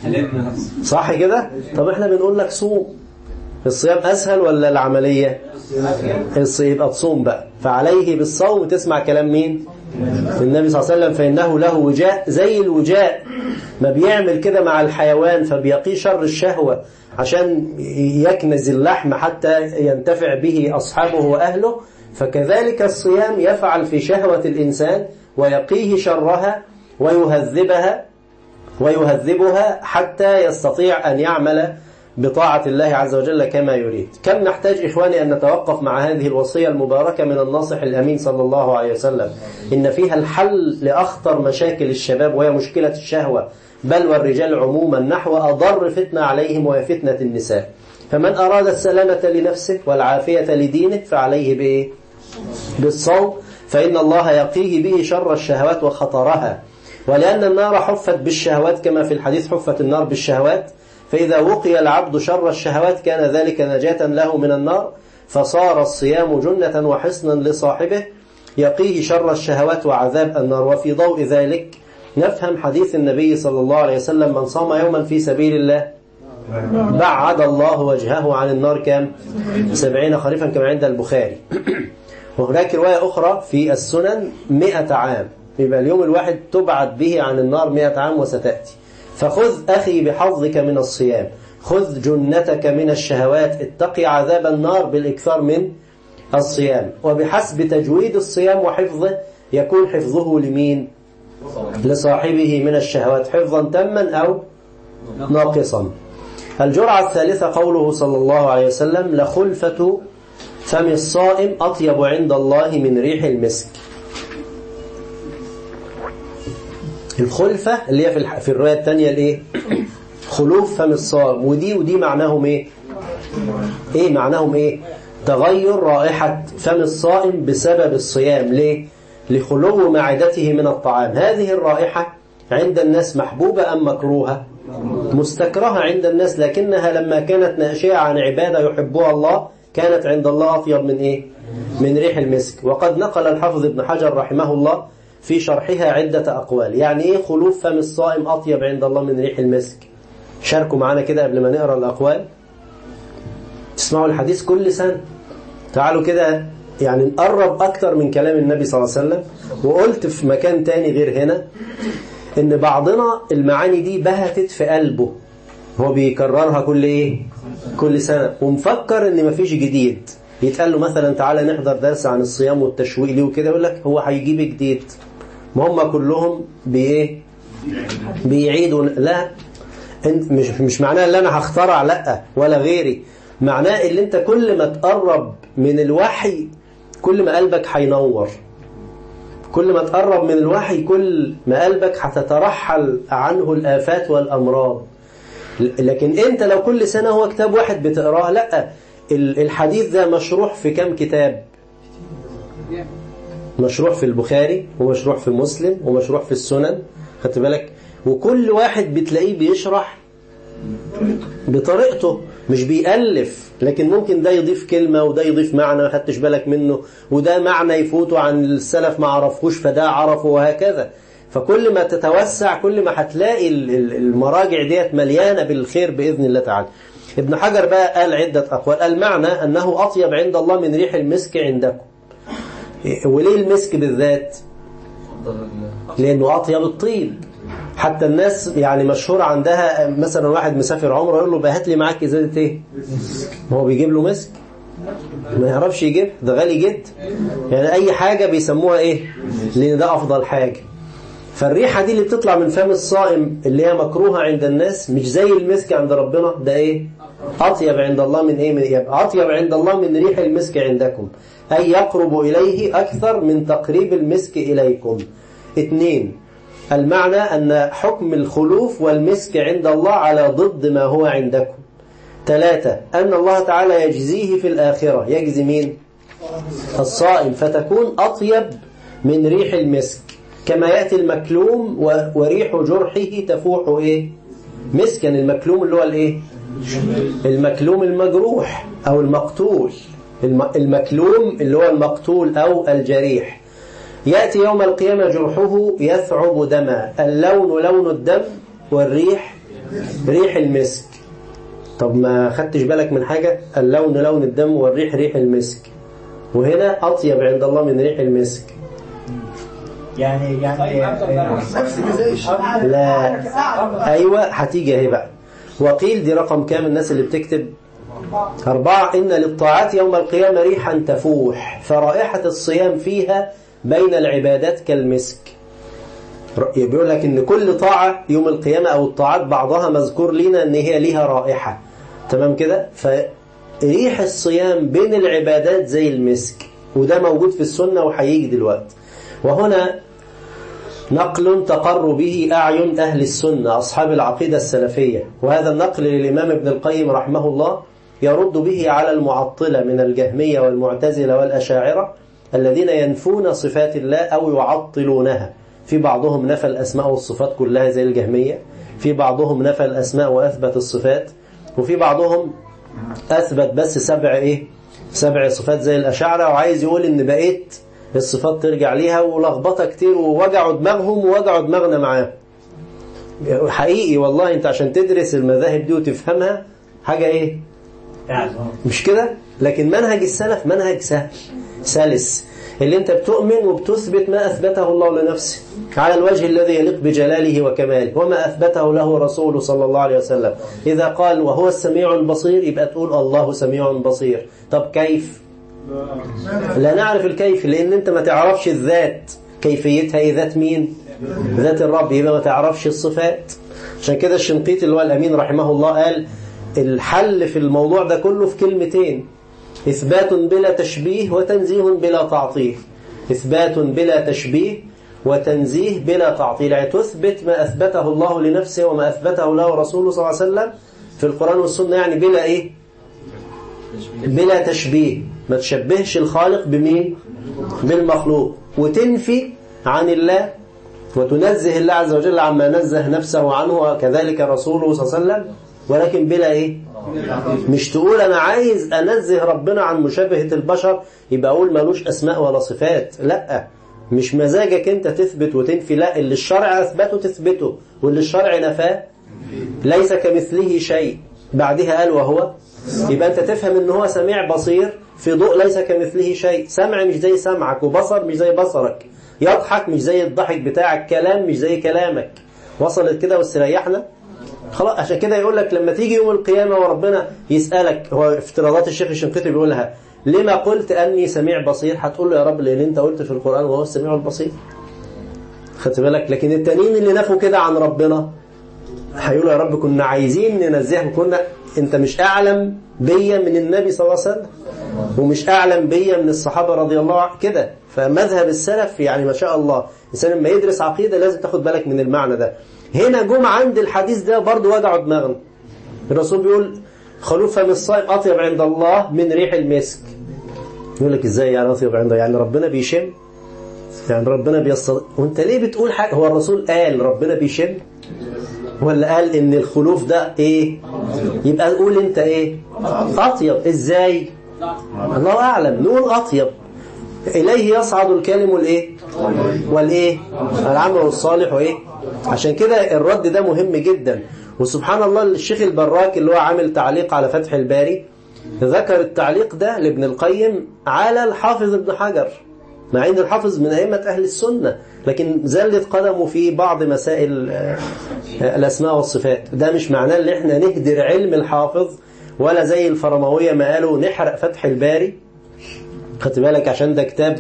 [SPEAKER 2] صح كده طب احنا بنقول لك صوم الصيام اسهل ولا العملية يبقى تصوم بقى فعليه بالصوم تسمع كلام مين النبي صلى الله عليه وسلم فإنه له وجاء زي الوجاء ما بيعمل كده مع الحيوان فبيقي شر الشهوة عشان يكنز اللحم حتى ينتفع به أصحابه وأهله فكذلك الصيام يفعل في شهوة الإنسان ويقيه شرها ويهذبها ويهذبها حتى يستطيع أن يعمل بطاعة الله عز وجل كما يريد كم نحتاج إخواني أن نتوقف مع هذه الوصية المباركة من الناصح الأمين صلى الله عليه وسلم إن فيها الحل لأخطر مشاكل الشباب وهي مشكلة الشهوة بل والرجال عموما نحو أضر فتنة عليهم وهي فتنة النساء فمن أراد السلامة لنفسه والعافية لدينه فعليه بإيه؟ بالصوم فإن الله يقيه به شر الشهوات وخطرها ولأن النار حفت بالشهوات كما في الحديث حفت النار بالشهوات فإذا وقي العبد شر الشهوات كان ذلك نجاة له من النار فصار الصيام جنة وحصنا لصاحبه يقيه شر الشهوات وعذاب النار وفي ضوء ذلك نفهم حديث النبي صلى الله عليه وسلم من صام يوما في سبيل الله بعد الله وجهه عن النار كام سبعين خريفا كما عند البخاري وهناك رواية أخرى في السنن مئة عام يبقى اليوم الواحد تبعد به عن النار مئة عام وستأتي فخذ أخي بحظك من الصيام خذ جنتك من الشهوات اتقي عذاب النار بالإكثار من الصيام وبحسب تجويد الصيام وحفظه يكون حفظه لمين لصاحبه من الشهوات حفظا تما أو ناقصا الجرعة الثالثة قوله صلى الله عليه وسلم لخلفة فم الصائم أطيب عند الله من ريح المسك الخلفة اللي هي في, في الرواية الثانية الايه خلوف فم الصائم ودي ودي معناهم ايه ايه معناهم ايه تغير رائحة فم الصائم بسبب الصيام ليه لخلو معدته من الطعام هذه الرائحة عند الناس محبوبة أم مكروهة مستكرهة عند الناس لكنها لما كانت ناشئة عن عبادة يحبها الله كانت عند الله أطيب من إيه؟ من ريح المسك وقد نقل الحافظ ابن حجر رحمه الله في شرحها عدة أقوال يعني إيه خلوف فم الصائم أطيب عند الله من ريح المسك شاركوا معنا كده قبل ما نقرأ الأقوال تسمعوا الحديث كل سنة تعالوا كده يعني نقرب أكتر من كلام النبي صلى الله عليه وسلم وقلت في مكان تاني غير هنا إن بعضنا المعاني دي بهتت في قلبه هو بيكررها كل إيه كل سنة ومفكر إن مفيش جديد يتقال له مثلا تعالى نحضر درس عن الصيام والتشويق ليه وكده يقول لك هو هيجيب جديد ما هم كلهم بإيه بيعيدوا لا انت مش مش معناه ان انا هخترع لا ولا غيري معناه ان انت كل ما تقرب من الوحي كل ما قلبك هينور كل ما تقرب من الوحي كل ما قلبك هتترحل عنه الآفات والأمراض لكن انت لو كل سنة هو كتاب واحد بتقراه لا الحديث ده مشروح في كم كتاب مشروح في البخاري ومشروح في مسلم ومشروح في السنن خدت بالك وكل واحد بتلاقيه بيشرح بطريقته مش بيألف لكن ممكن ده يضيف كلمة وده يضيف معنى ما خدتش بالك منه وده معنى يفوته عن السلف ما عرفوش فده عرفه وهكذا فكل ما تتوسع كل ما هتلاقي المراجع ديت مليانة بالخير بإذن الله تعالى ابن حجر بقى قال عدة أقوال المعنى أنه أطيب عند الله من ريح المسك عندكم وليه المسك بالذات لأنه أطيب الطيب حتى الناس يعني مشهور عندها مثلا واحد مسافر عمره يقول له بقى هات لي معاك ازازه ايه هو بيجيب له مسك ما يعرفش يجيب ده غالي جدا يعني اي حاجة بيسموها ايه لان ده افضل حاجة فالريحة دي اللي بتطلع من فم الصائم اللي هي مكروهة عند الناس مش زي المسك عند ربنا ده ايه اطيب عند الله من ايه من يبقى اطيب عند الله من ريح المسك عندكم اي يقرب اليه اكثر من تقريب المسك اليكم اثنين المعنى أن حكم الخلوف والمسك عند الله على ضد ما هو عندكم ثلاثة أن الله تعالى يجزيه في الآخرة يجزي مين؟ الصائم فتكون أطيب من ريح المسك كما يأتي المكلوم وريح جرحه تفوح إيه؟ مسكا المكلوم اللي هو الإيه؟ المكلوم المجروح أو المقتول المكلوم اللي هو المقتول أو الجريح يأتي يوم القيامة جرحه يثعب دما اللون لون الدم والريح ريح المسك طب ما خدتش بالك من حاجة اللون لون الدم والريح ريح المسك وهنا أطيب عند الله من ريح المسك
[SPEAKER 4] يعني يعني
[SPEAKER 6] نفس جزاء الشرع
[SPEAKER 2] لا أيوة هتيجي اهي بقى وقيل دي رقم كام الناس اللي بتكتب أربعة إن للطاعات يوم القيامة ريحا تفوح فرائحة الصيام فيها بين العبادات كالمسك بيقول لك ان كل طاعة يوم القيامة او الطاعات بعضها مذكور لنا ان هي ليها رائحة تمام كده فريح الصيام بين العبادات زي المسك وده موجود في السنة وهيجي دلوقتي وهنا نقل تقر به أعين أهل السنة أصحاب العقيدة السلفية وهذا النقل للإمام ابن القيم رحمه الله يرد به على المعطلة من الجهمية والمعتزلة والأشاعرة الذين ينفون صفات الله أو يعطلونها في بعضهم نفى الأسماء والصفات كلها زي الجهمية في بعضهم نفى الأسماء وأثبت الصفات وفي بعضهم أثبت بس سبع إيه سبع صفات زي الأشاعرة وعايز يقول إن بقيت الصفات ترجع ليها ولخبطة كتير ووجعوا دماغهم ووجعوا دماغنا معاه حقيقي والله انت عشان تدرس المذاهب دي وتفهمها حاجة ايه مش كده لكن منهج السلف منهج سهل سلس اللي انت بتؤمن وبتثبت ما أثبته الله لنفسه على الوجه الذي يليق بجلاله وكماله وما أثبته له رسوله صلى الله عليه وسلم إذا قال وهو السميع البصير يبقى تقول الله سميع بصير طب كيف لا نعرف الكيف لأن انت ما تعرفش الذات كيفيتها ايه ذات مين ذات الرب يبقى ما تعرفش الصفات عشان كده الشنقيطي اللي هو الأمين رحمه الله قال الحل في الموضوع ده كله في كلمتين إثبات بلا تشبيه وتنزيه بلا تعطيل إثبات بلا تشبيه وتنزيه بلا تعطيل يعني تثبت ما أثبته الله لنفسه وما أثبته له رسوله صلى الله عليه وسلم في القرآن والسنة يعني بلا إيه بلا تشبيه ما تشبهش الخالق بمين بالمخلوق وتنفي عن الله وتنزه الله عز وجل عما نزه نفسه عنه وكذلك رسوله صلى الله عليه وسلم ولكن بلا ايه مش تقول انا عايز انزه ربنا عن مشابهة البشر يبقى اقول ملوش اسماء ولا صفات لا مش مزاجك انت تثبت وتنفي لا اللي الشرع اثبته تثبته واللي الشرع نفاه ليس كمثله شيء بعدها قال وهو يبقى انت تفهم ان هو سميع بصير في ضوء ليس كمثله شيء سمع مش زي سمعك وبصر مش زي بصرك يضحك مش زي الضحك بتاعك كلام مش زي كلامك وصلت كده واستريحنا خلاص عشان كده يقول لك لما تيجي يوم القيامة وربنا يسألك هو افتراضات الشيخ الشنقيطي بيقولها لما قلت أني سميع بصير هتقول له يا رب لأن أنت قلت في القرآن وهو السميع البصير خدت بالك لكن التانيين اللي نفوا كده عن ربنا هيقولوا يا رب كنا عايزين ننزهه كنا انت مش اعلم بيا من النبي صلى الله عليه وسلم ومش اعلم بيا من الصحابه رضي الله عنهم كده فمذهب السلف يعني ما شاء الله الانسان لما يدرس عقيده لازم تاخد بالك من المعنى ده هنا جم عند الحديث ده برضه وجعوا دماغنا الرسول بيقول خلوف فم الصائم اطيب عند الله من ريح المسك يقول لك ازاي يعني اطيب عند يعني ربنا بيشم يعني ربنا بيصل وانت ليه بتقول حاجه هو الرسول قال ربنا بيشم ولا قال ان الخلوف ده ايه يبقى قول انت ايه اطيب ازاي الله اعلم نقول اطيب اليه يصعد الكلم والايه والايه العمل الصالح وايه عشان كده الرد ده مهم جدا وسبحان الله الشيخ البراك اللي هو عامل تعليق على فتح الباري ذكر التعليق ده لابن القيم على الحافظ ابن حجر مع ان الحافظ من ائمه اهل السنه لكن زلت قدمه في بعض مسائل الأسماء والصفات ده مش معناه ان احنا نهدر علم الحافظ ولا زي الفرموية ما قالوا نحرق فتح الباري خدت بالك عشان ده كتاب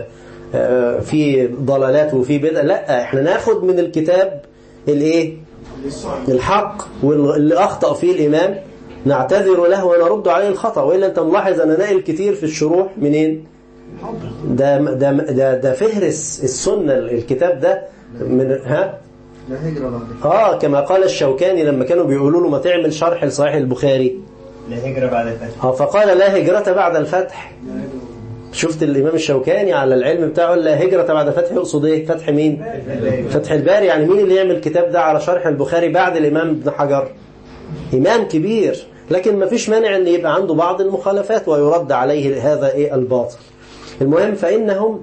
[SPEAKER 2] فيه ضلالات وفيه بدع لا احنا ناخد من الكتاب الايه الحق واللي أخطأ فيه الإمام نعتذر له ونرد عليه الخطأ وإلا أنت ملاحظ أنا ناقل كتير في الشروح منين ده ده ده, ده فهرس السنة الكتاب ده من ها اه كما قال الشوكاني لما كانوا بيقولوا له ما تعمل شرح لصحيح البخاري
[SPEAKER 4] لا هجرة بعد الفتح
[SPEAKER 2] اه فقال لا هجرة بعد الفتح شفت الإمام الشوكاني على العلم بتاعه لا هجرة بعد فتح يقصد ايه فتح مين فتح الباري يعني مين اللي يعمل الكتاب ده على شرح البخاري بعد الإمام ابن حجر إمام كبير لكن ما فيش مانع ان يبقى عنده بعض المخالفات ويرد عليه هذا ايه الباطل المهم فإنهم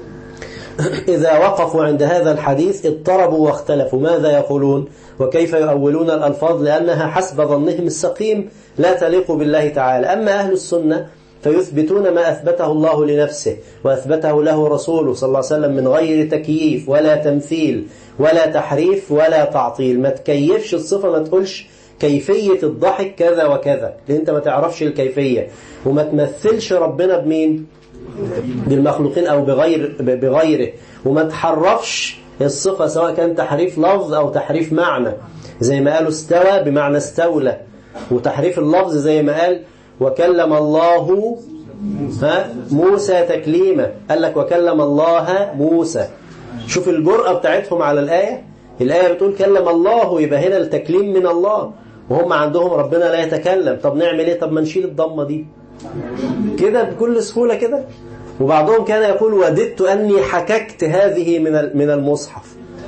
[SPEAKER 2] إذا وقفوا عند هذا الحديث اضطربوا واختلفوا ماذا يقولون وكيف يؤولون الألفاظ لأنها حسب ظنهم السقيم لا تليق بالله تعالى أما أهل السنة فيثبتون ما أثبته الله لنفسه وأثبته له رسوله صلى الله عليه وسلم من غير تكييف ولا تمثيل ولا تحريف ولا تعطيل ما تكيفش الصفة ما تقولش كيفية الضحك كذا وكذا لأن أنت ما تعرفش الكيفية وما تمثلش ربنا بمين بالمخلوقين أو بغير بغيره وما تحرفش الصفة سواء كان تحريف لفظ أو تحريف معنى زي ما قالوا استوى بمعنى استولى وتحريف اللفظ زي ما قال وكلم الله ها موسى تكليما قال لك وكلم الله موسى شوف الجرأة بتاعتهم على الآية الآية بتقول كلم الله يبقى هنا التكليم من الله وهم عندهم ربنا لا يتكلم طب نعمل ايه طب ما نشيل الضمة دي كده بكل سهولة كده وبعضهم كان يقول وددت أني حككت هذه من من المصحف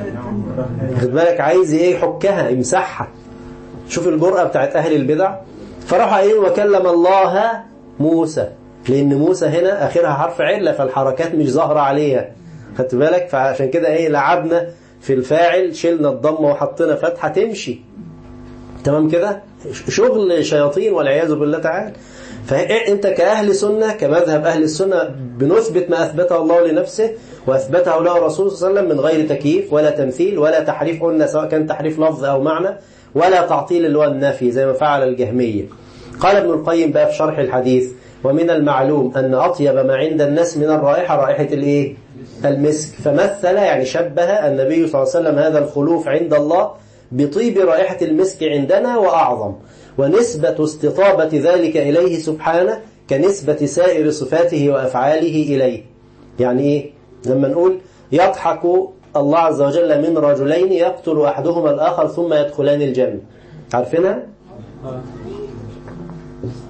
[SPEAKER 2] خد بالك عايز ايه يحكها يمسحها شوف الجرأة بتاعت أهل البدع فراح قايلين وكلم الله موسى لأن موسى هنا آخرها حرف علة فالحركات مش ظاهرة عليها خدت بالك فعشان كده ايه لعبنا في الفاعل شلنا الضمة وحطينا فتحة تمشي تمام كده شغل شياطين والعياذ بالله تعالى فأنت كأهل سنة كمذهب أهل السنة بنثبت ما أثبته الله لنفسه وأثبته له رسول صلى الله عليه وسلم من غير تكييف ولا تمثيل ولا تحريف قلنا سواء كان تحريف لفظ أو معنى ولا تعطيل اللي هو النفي زي ما فعل الجهمية قال ابن القيم بقى في شرح الحديث ومن المعلوم أن أطيب ما عند الناس من الرائحة رائحة الإيه؟ المسك فمثل يعني شبه النبي صلى الله عليه وسلم هذا الخلوف عند الله بطيب رائحة المسك عندنا وأعظم ونسبة استطابة ذلك إليه سبحانه كنسبة سائر صفاته وأفعاله إليه يعني إيه؟ لما نقول يضحك الله عز وجل من رجلين يقتل أحدهما الآخر ثم يدخلان الجنة عارفينها؟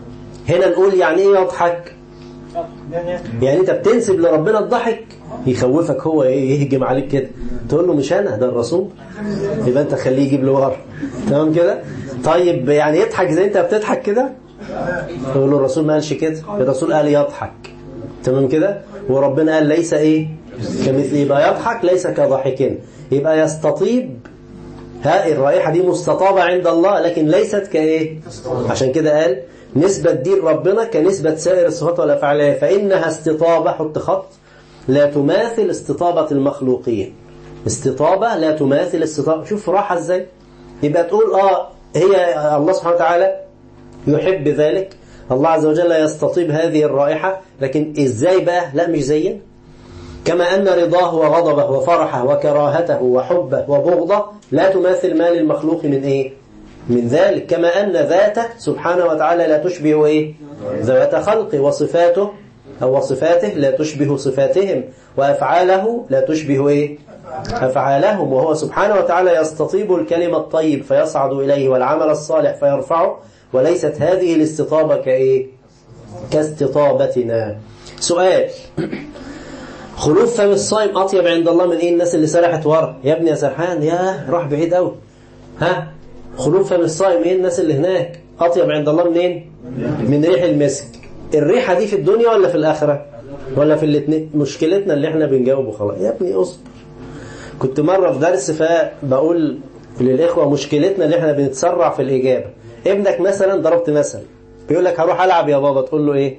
[SPEAKER 2] هنا نقول يعني ايه يضحك يعني انت بتنسب لربنا الضحك يخوفك هو ايه يهجم عليك كده تقول له مش انا ده الرسول يبقى انت خليه يجيب له ورا تمام كده طيب يعني يضحك زي انت بتضحك كده تقول له الرسول ما قالش كده الرسول قال يضحك تمام كده وربنا قال ليس ايه كمثل يبقى يضحك ليس كضحك يبقى يستطيب ها الرائحة دي مستطابة عند الله لكن ليست كايه عشان كده قال نسبة دي ربنا كنسبة سائر الصفات والأفعال فإنها استطابة حط خط لا تماثل استطابة المخلوقين استطابة لا تماثل استطابة شوف راحة ازاي يبقى تقول اه هي الله سبحانه وتعالى يحب ذلك الله عز وجل يستطيب هذه الرائحة لكن ازاي بقى لا مش زينا كما أن رضاه وغضبه وفرحه وكراهته وحبه وبغضه لا تماثل ما للمخلوق من إيه من ذلك كما أن ذاته سبحانه وتعالى لا تشبه إيه ذوات خلقه وصفاته أو وصفاته لا تشبه صفاتهم وأفعاله لا تشبه إيه أفعالهم وهو سبحانه وتعالى يستطيب الكلمة الطيب فيصعد إليه والعمل الصالح فيرفعه وليست هذه الاستطابة كإيه كاستطابتنا سؤال خلوف فم الصائم أطيب عند الله من إيه الناس اللي سرحت ورا يا ابني يا سرحان يا راح بعيد قوي ها خلوف فم الصائم إيه الناس اللي هناك أطيب عند الله منين من ريح المسك الريحة دي في الدنيا ولا في الآخرة ولا في الاثنين مشكلتنا اللي احنا بنجاوبه خلاص يا ابني اصبر كنت مرة في درس فبقول للإخوة مشكلتنا اللي احنا بنتسرع في الإجابة ابنك مثلا ضربت مثل بيقول لك هروح ألعب يا بابا تقول له إيه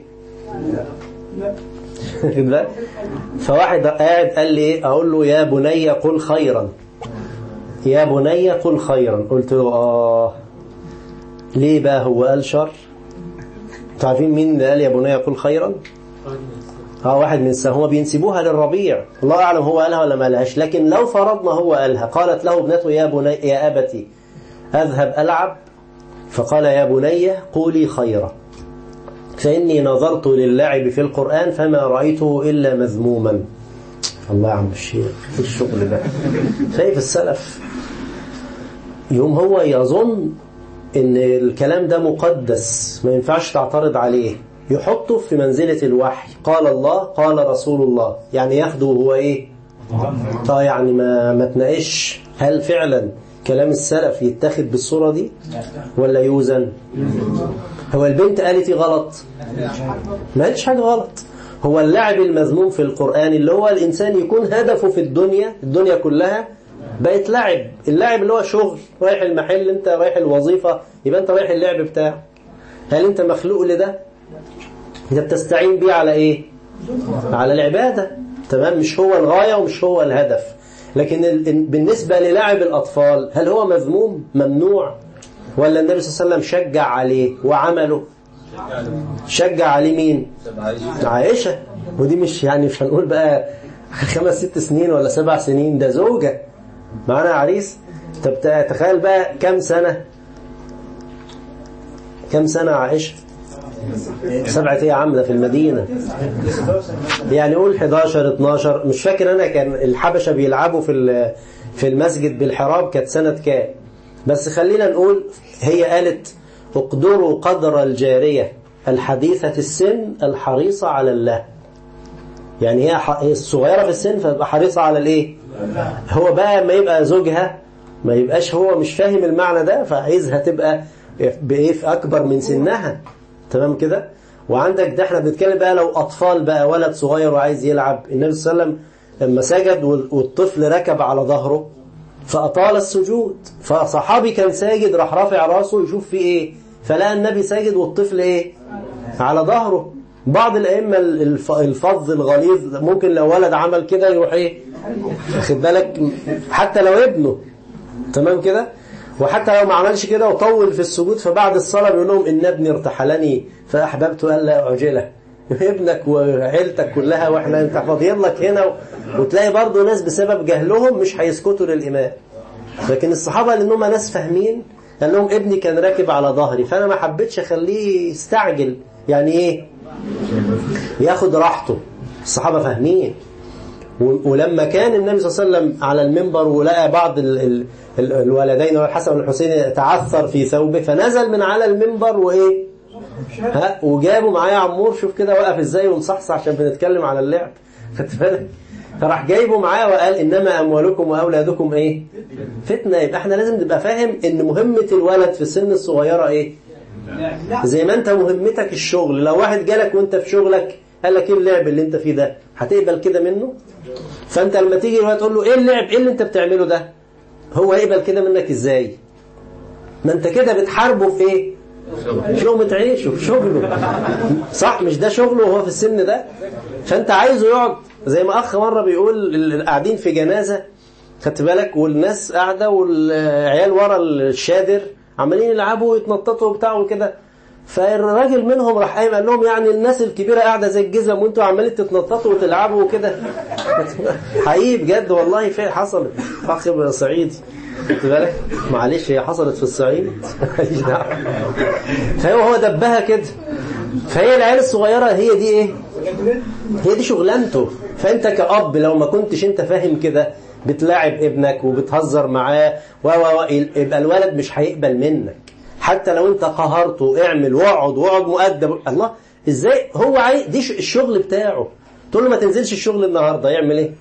[SPEAKER 2] فواحد قاعد قال لي ايه اقول له يا بني قل خيرا يا بني قل خيرا قلت له اه ليه بقى هو قال شر تعرفين مين اللي قال يا بني قل خيرا اه واحد من السنة هو بينسبوها للربيع الله اعلم هو قالها ولا ما قالهاش لكن لو فرضنا هو قالها قالت له ابنته يا بني يا ابتي اذهب العب فقال يا بني قولي خيرا فإني نظرت للعب في القرآن فما رأيته إلا مذموما الله يا عم الشيخ في الشغل ده شايف السلف يوم هو يظن ان الكلام ده مقدس ما ينفعش تعترض عليه يحطه في منزلة الوحي قال الله قال رسول الله يعني ياخده هو ايه طيب يعني ما, ما تناقش هل فعلا كلام السلف يتخذ بالصورة دي ولا يوزن هو البنت قالت غلط ما قالتش حاجة غلط هو اللعب المذموم في القرآن اللي هو الإنسان يكون هدفه في الدنيا الدنيا كلها بقت لعب اللعب اللي هو شغل رايح المحل انت رايح الوظيفة يبقى انت رايح اللعب بتاعك هل انت مخلوق لده انت بتستعين بيه على ايه على العبادة تمام مش هو الغاية ومش هو الهدف لكن بالنسبة للعب الأطفال هل هو مذموم ممنوع ولا النبي صلى الله عليه وسلم شجع عليه وعمله شجع عليه مين عائشة ودي مش يعني مش هنقول بقى خمس ست سنين ولا سبع سنين ده زوجة معانا عريس طب تخيل بقى كم سنة كم سنة عائشة سبعة ايه يا عم ده في المدينة يعني قول 11 12 مش فاكر انا كان الحبشة بيلعبوا في في المسجد بالحراب كانت سنة كام بس خلينا نقول هي قالت اقدروا قدر الجارية الحديثة السن الحريصة على الله يعني هي الصغيرة في السن فتبقى حريصة على الايه هو بقى ما يبقى زوجها ما يبقاش هو مش فاهم المعنى ده فعايزها تبقى بايه في اكبر من سنها تمام كده وعندك ده احنا بنتكلم بقى لو اطفال بقى ولد صغير وعايز يلعب النبي صلى الله عليه وسلم لما سجد والطفل ركب على ظهره فأطال السجود فصحابي كان ساجد راح رافع راسه يشوف فيه ايه فلقى النبي ساجد والطفل ايه على ظهره بعض الأئمة الفظ الغليظ ممكن لو ولد عمل كده يروح ايه خد بالك حتى لو ابنه تمام كده وحتى لو ما عملش كده وطول في السجود فبعد الصلاة بيقول لهم إن ابني ارتحلني فأحببت ألا أعجله ابنك وعيلتك كلها واحنا انت فاضيين لك هنا وتلاقي برضه ناس بسبب جهلهم مش هيسكتوا للإمام لكن الصحابة لأنهم ناس فاهمين قال لهم ابني كان راكب على ظهري فأنا ما حبيتش أخليه يستعجل يعني إيه ياخد راحته الصحابة فاهمين ولما كان النبي صلى الله عليه وسلم على المنبر ولقى بعض ال ال ال الولدين الحسن والحسين تعثر في ثوبه فنزل من على المنبر وإيه ها وجابوا معايا عمور شوف كده واقف ازاي ومصحصح عشان بنتكلم على اللعب خدت بالك فراح جايبه معاه وقال انما اموالكم واولادكم ايه فتنه يبقى احنا لازم نبقى فاهم ان مهمه الولد في السن الصغيره ايه زي ما انت مهمتك الشغل لو واحد جالك وانت في شغلك قال لك ايه اللعب اللي انت فيه ده هتقبل كده منه فانت لما تيجي الولد تقول له ايه اللعب ايه اللي انت بتعمله ده هو يقبل كده منك ازاي ما انت كده بتحاربه في ايه في لقمة عيشه في شغله صح مش ده شغله وهو في السن ده فانت عايزه يقعد زي ما اخ مره بيقول ال- قاعدين في جنازه خدت بالك والناس قاعده والعيال ورا الشادر عمالين يلعبوا ويتنططوا وبتاع وكده فالراجل منهم راح قايم قال لهم يعني الناس الكبيره قاعده زي الجزم وانتوا عمالين تتنططوا وتلعبوا وكده حقيقي بجد والله فعلا حصلت اخ صعيدي خدت بالك معلش هي حصلت في الصعيد ماليش دعوه فهو هو دبها كده فهي العيال الصغيره هي دي ايه هي دي شغلانته فانت كأب لو ما كنتش انت فاهم كده بتلاعب ابنك وبتهزر معاه و و و يبقى الولد مش هيقبل منك حتى لو انت قهرته اعمل واقعد واقعد مؤدب الله ازاي هو عايز دي ش- الشغل بتاعه تقول له ما تنزلش الشغل النهارده يعمل ايه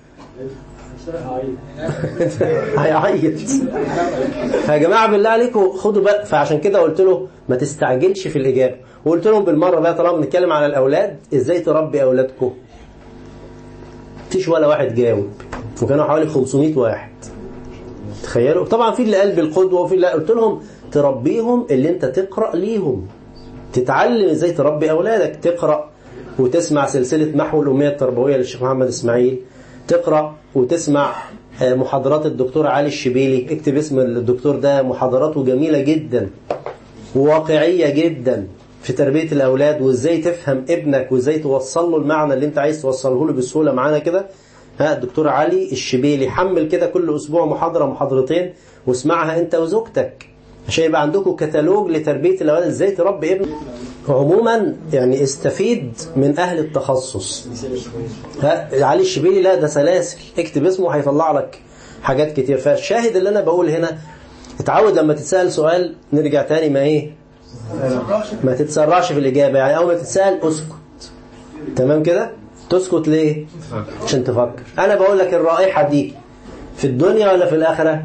[SPEAKER 2] هيعيط فيا جماعه بالله عليكم خدوا بقى فعشان كده قلت له ما تستعجلش في الاجابه وقلت لهم بالمره بقى طالما بنتكلم على الاولاد ازاي تربي اولادكم مفيش ولا واحد جاوب وكانوا حوالي 500 واحد تخيلوا طبعا في اللي قال بالقدوه وفي اللي قلت لهم تربيهم اللي انت تقرا ليهم تتعلم ازاي تربي اولادك تقرا وتسمع سلسله محو الاميه التربويه للشيخ محمد اسماعيل تقرا وتسمع آه، محاضرات الدكتور علي الشبيلي اكتب اسم الدكتور ده محاضراته جميله جدا وواقعيه جدا في تربيه الاولاد وازاي تفهم ابنك وازاي توصل له المعنى اللي انت عايز توصله له بسهوله معانا كده ها الدكتور علي الشبيلي حمل كده كل اسبوع محاضره محاضرتين واسمعها انت وزوجتك عشان يبقى عندكم كتالوج لتربيه الاولاد ازاي تربي ابنك عموما يعني استفيد من اهل التخصص ها علي الشبيلي لا ده سلاسل اكتب اسمه هيطلع لك حاجات كتير فالشاهد اللي انا بقول هنا اتعود لما تتسأل سؤال نرجع تاني ما ايه ما تتسرعش في الإجابة يعني أول ما تتسأل اسكت تمام كده تسكت ليه عشان تفكر أنا بقول لك الرائحة دي في الدنيا ولا في الآخرة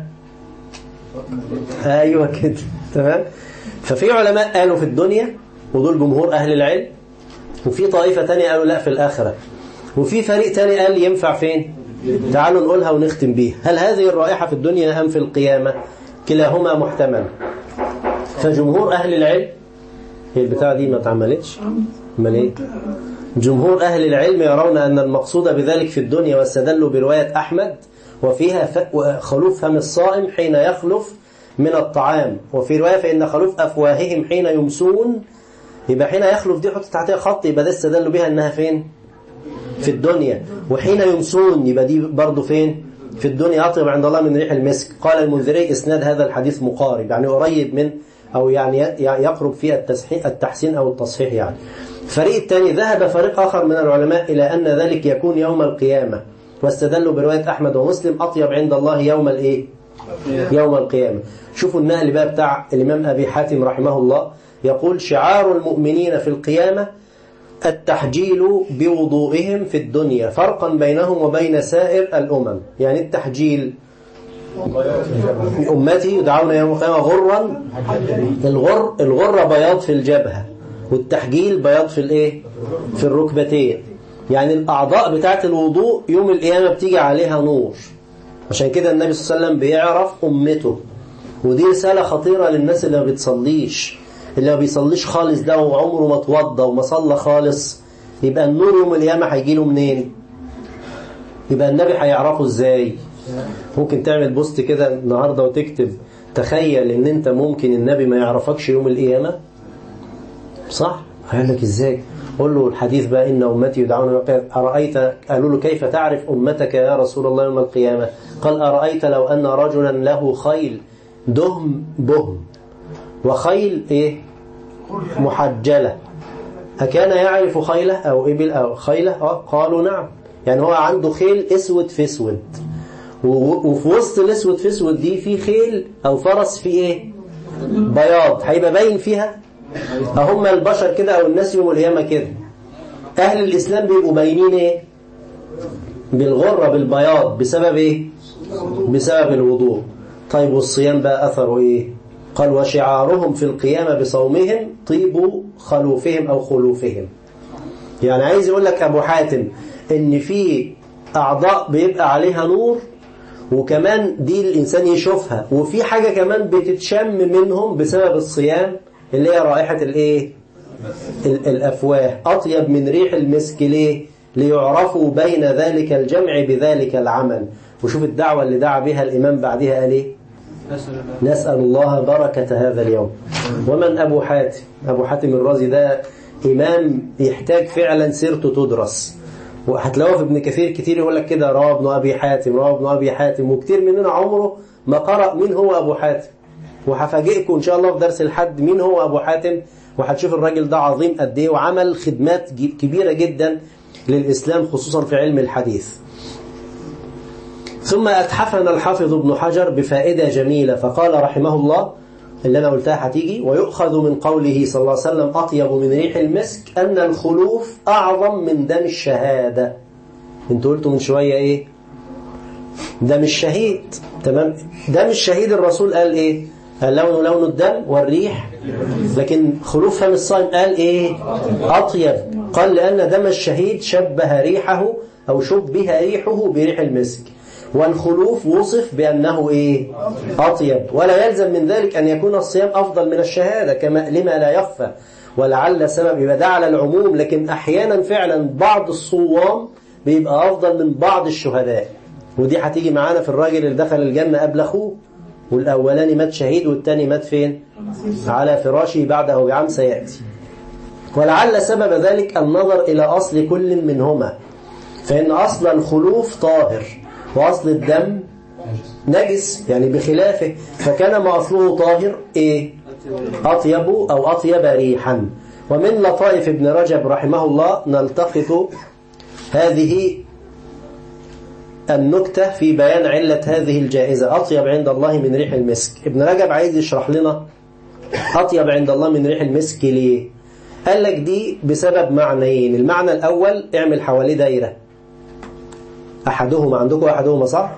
[SPEAKER 2] أيوة كده تمام ففي علماء قالوا في الدنيا ودول جمهور أهل العلم وفي طائفة تانية قالوا لا في الآخرة وفي فريق تاني قال ينفع فين تعالوا نقولها ونختم بيها هل هذه الرائحة في الدنيا أم في القيامة كلاهما محتمل فجمهور أهل العلم هي البتاعة دي ما اتعملتش امال ايه جمهور أهل العلم يرون أن المقصود بذلك في الدنيا واستدلوا برواية أحمد وفيها ف- خلوف فم الصائم حين يخلف من الطعام وفي رواية فإن خلوف أفواههم حين يمسون يبقى حين يخلف دي حط تحتها خط يبقى ده استدلوا بها أنها فين في الدنيا وحين يمسون يبقى دي برضه فين في الدنيا أطيب عند الله من ريح المسك قال المنذري إسناد هذا الحديث مقارب يعني قريب من أو يعني يقرب فيه التسحيح التحسين أو التصحيح يعني الفريق الثاني ذهب فريق آخر من العلماء إلى أن ذلك يكون يوم القيامة واستدلوا برواية أحمد ومسلم أطيب عند الله يوم الإيه يوم القيامة شوفوا النهل بقى بتاع الإمام أبي حاتم رحمه الله يقول شعار المؤمنين في القيامة التحجيل بوضوئهم في الدنيا فرقا بينهم وبين سائر الأمم يعني التحجيل أمتي يدعون يوم القيامة غرا الغر الغرة بياض في الجبهة والتحجيل بياض في الايه في الركبتين يعني الأعضاء بتاعت الوضوء يوم القيامة بتيجي عليها نور عشان كده النبي صلى الله عليه وسلم بيعرف أمته ودي رسالة خطيرة للناس اللي ما بتصليش اللي ما بيصليش خالص ده وعمره ما اتوضى وما صلى خالص يبقى النور يوم القيامة هيجي له منين يبقى النبي هيعرفه ازاي ممكن تعمل بوست كده النهاردة وتكتب تخيل ان انت ممكن النبي ما يعرفكش يوم القيامة صح هيقول لك ازاي قول له الحديث بقى إن أمتي يدعون أرأيت قالوا له كيف تعرف أمتك يا رسول الله يوم القيامة قال أرأيت لو أن رجلا له خيل دهم بهم وخيل إيه محجلة أكان يعرف خيله أو إبل أو خيله آه قالوا نعم يعني هو عنده خيل اسود في اسود وفي وسط الاسود في اسود دي في خيل أو فرس في إيه بياض هيبقى باين فيها هم البشر كده أو الناس يوم القيامة كده أهل الإسلام بيبقوا باينين إيه بالغرة بالبياض بسبب إيه بسبب الوضوء طيب والصيام بقى أثره إيه قال وشعارهم في القيامة بصومهم طيب خلوفهم أو خلوفهم يعني عايز يقول لك أبو حاتم إن في أعضاء بيبقى عليها نور وكمان دي الإنسان يشوفها وفي حاجة كمان بتتشم منهم بسبب الصيام اللي هي رائحة الإيه ال- الأفواه أطيب من ريح المسك ليه ليعرفوا بين ذلك الجمع بذلك العمل وشوف الدعوة اللي دعا بها الإمام بعدها قال إيه نسأل الله بركة هذا اليوم ومن أبو حاتم أبو حاتم الرازي ده إمام يحتاج فعلا سيرته تدرس وهتلاقوه في ابن كثير كتير يقول لك كده رواه ابن أبي حاتم رواه ابن أبي حاتم وكتير مننا عمره ما قرأ مين هو أبو حاتم وهفاجئكم إن شاء الله في درس الحد مين هو أبو حاتم وهتشوف الراجل ده عظيم قد إيه وعمل خدمات ج- كبيرة جدا للإسلام خصوصا في علم الحديث ثم أتحفنا الحافظ ابن حجر بفائدة جميلة فقال رحمه الله اللي أنا قلتها هتيجي ويؤخذ من قوله صلى الله عليه وسلم أطيب من ريح المسك أن الخلوف أعظم من دم الشهادة انتوا قلتوا من شوية إيه دم الشهيد تمام دم الشهيد الرسول قال إيه اللون لون الدم والريح لكن خلوف فم الصائم قال إيه أطيب قال لأن دم الشهيد شبه ريحه أو شبه ريحه بريح المسك والخلوف وصف بأنه إيه أطيب ولا يلزم من ذلك أن يكون الصيام أفضل من الشهادة كما لما لا يخفى ولعل سبب يبقى ده على العموم لكن أحيانا فعلا بعض الصوام بيبقى أفضل من بعض الشهداء ودي هتيجي معانا في الراجل اللي دخل الجنة قبل أخوه والأولاني مات شهيد والتاني مات فين على فراشه بعده بعام سيأتي ولعل سبب ذلك النظر إلى أصل كل منهما فإن أصل الخلوف طاهر وأصل الدم نجس يعني بخلافه فكان ما أصله طاهر إيه أطيب أو أطيب ريحا ومن لطائف ابن رجب رحمه الله نلتقط هذه النكتة في بيان علة هذه الجائزة أطيب عند الله من ريح المسك ابن رجب عايز يشرح لنا أطيب عند الله من ريح المسك ليه قال لك دي بسبب معنيين المعنى الأول اعمل حواليه دايرة أحدهما عندكم أحدهما صح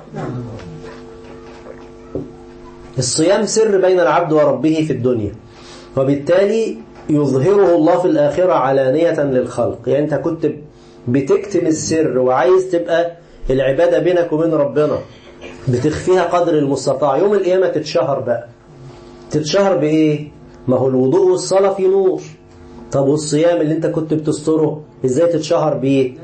[SPEAKER 2] الصيام سر بين العبد وربه في الدنيا وبالتالي يظهره الله في الآخرة علانية للخلق يعني أنت كنت بتكتم السر وعايز تبقى العبادة بينك وبين ربنا بتخفيها قدر المستطاع يوم القيامة تتشهر بقى تتشهر بإيه؟ ما هو الوضوء والصلاة في نور طب والصيام اللي انت كنت بتستره ازاي تتشهر بيه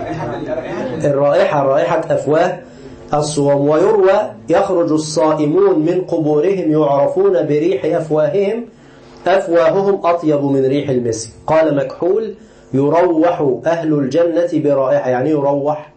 [SPEAKER 2] الرائحة رائحة أفواه الصوم ويروى يخرج الصائمون من قبورهم يعرفون بريح أفواههم أفواههم أطيب من ريح المسك قال مكحول يروح أهل الجنة برائحة يعني يروح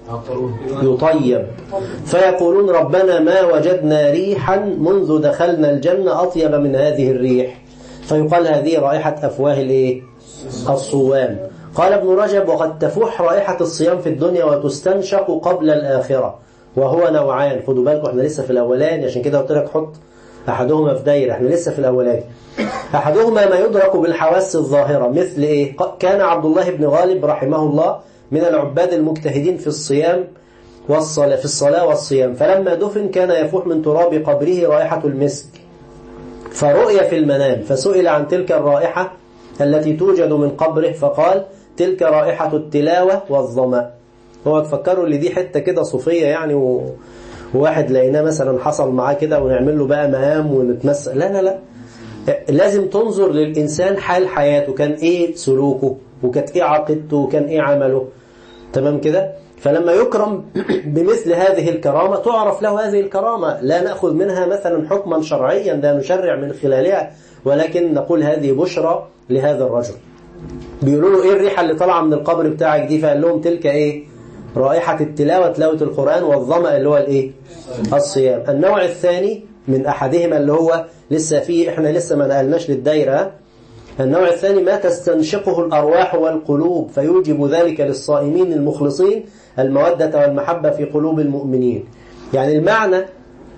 [SPEAKER 2] يطيب فيقولون ربنا ما وجدنا ريحا منذ دخلنا الجنة أطيب من هذه الريح فيقال هذه رائحة أفواه الإيه؟ الصوام قال ابن رجب وقد تفوح رائحة الصيام في الدنيا وتستنشق قبل الآخرة وهو نوعان خدوا بالكم احنا لسه في الأولاني عشان كده قلت لك حط أحدهما في دايرة احنا لسه في الأولاني أحدهما ما يدرك بالحواس الظاهرة مثل إيه كان عبد الله بن غالب رحمه الله من العباد المجتهدين في الصيام والصلاة في الصلاة والصيام فلما دفن كان يفوح من تراب قبره رائحة المسك فرؤي في المنام فسئل عن تلك الرائحة التي توجد من قبره فقال تلك رائحة التلاوة والظمأ هو تفكروا اللي دي حتة كده صوفية يعني و... وواحد لقيناه مثلا حصل معاه كده ونعمل له بقى مهام ونتمثل لا لا لا لازم تنظر للإنسان حال حياته كان إيه سلوكه وكانت إيه عقيدته وكان إيه عمله تمام كده فلما يكرم بمثل هذه الكرامة تعرف له هذه الكرامة لا نأخذ منها مثلا حكما شرعيا لا نشرع من خلالها ولكن نقول هذه بشرى لهذا الرجل بيقولوا له ايه الريحة اللي طالعة من القبر بتاعك دي فقال لهم تلك ايه رائحة التلاوة تلاوة القرآن والظمأ اللي هو الايه الصيام النوع الثاني من أحدهما اللي هو لسه فيه احنا لسه ما نقلناش للدايرة النوع الثاني ما تستنشقه الأرواح والقلوب فيوجب ذلك للصائمين المخلصين المودة والمحبة في قلوب المؤمنين يعني المعنى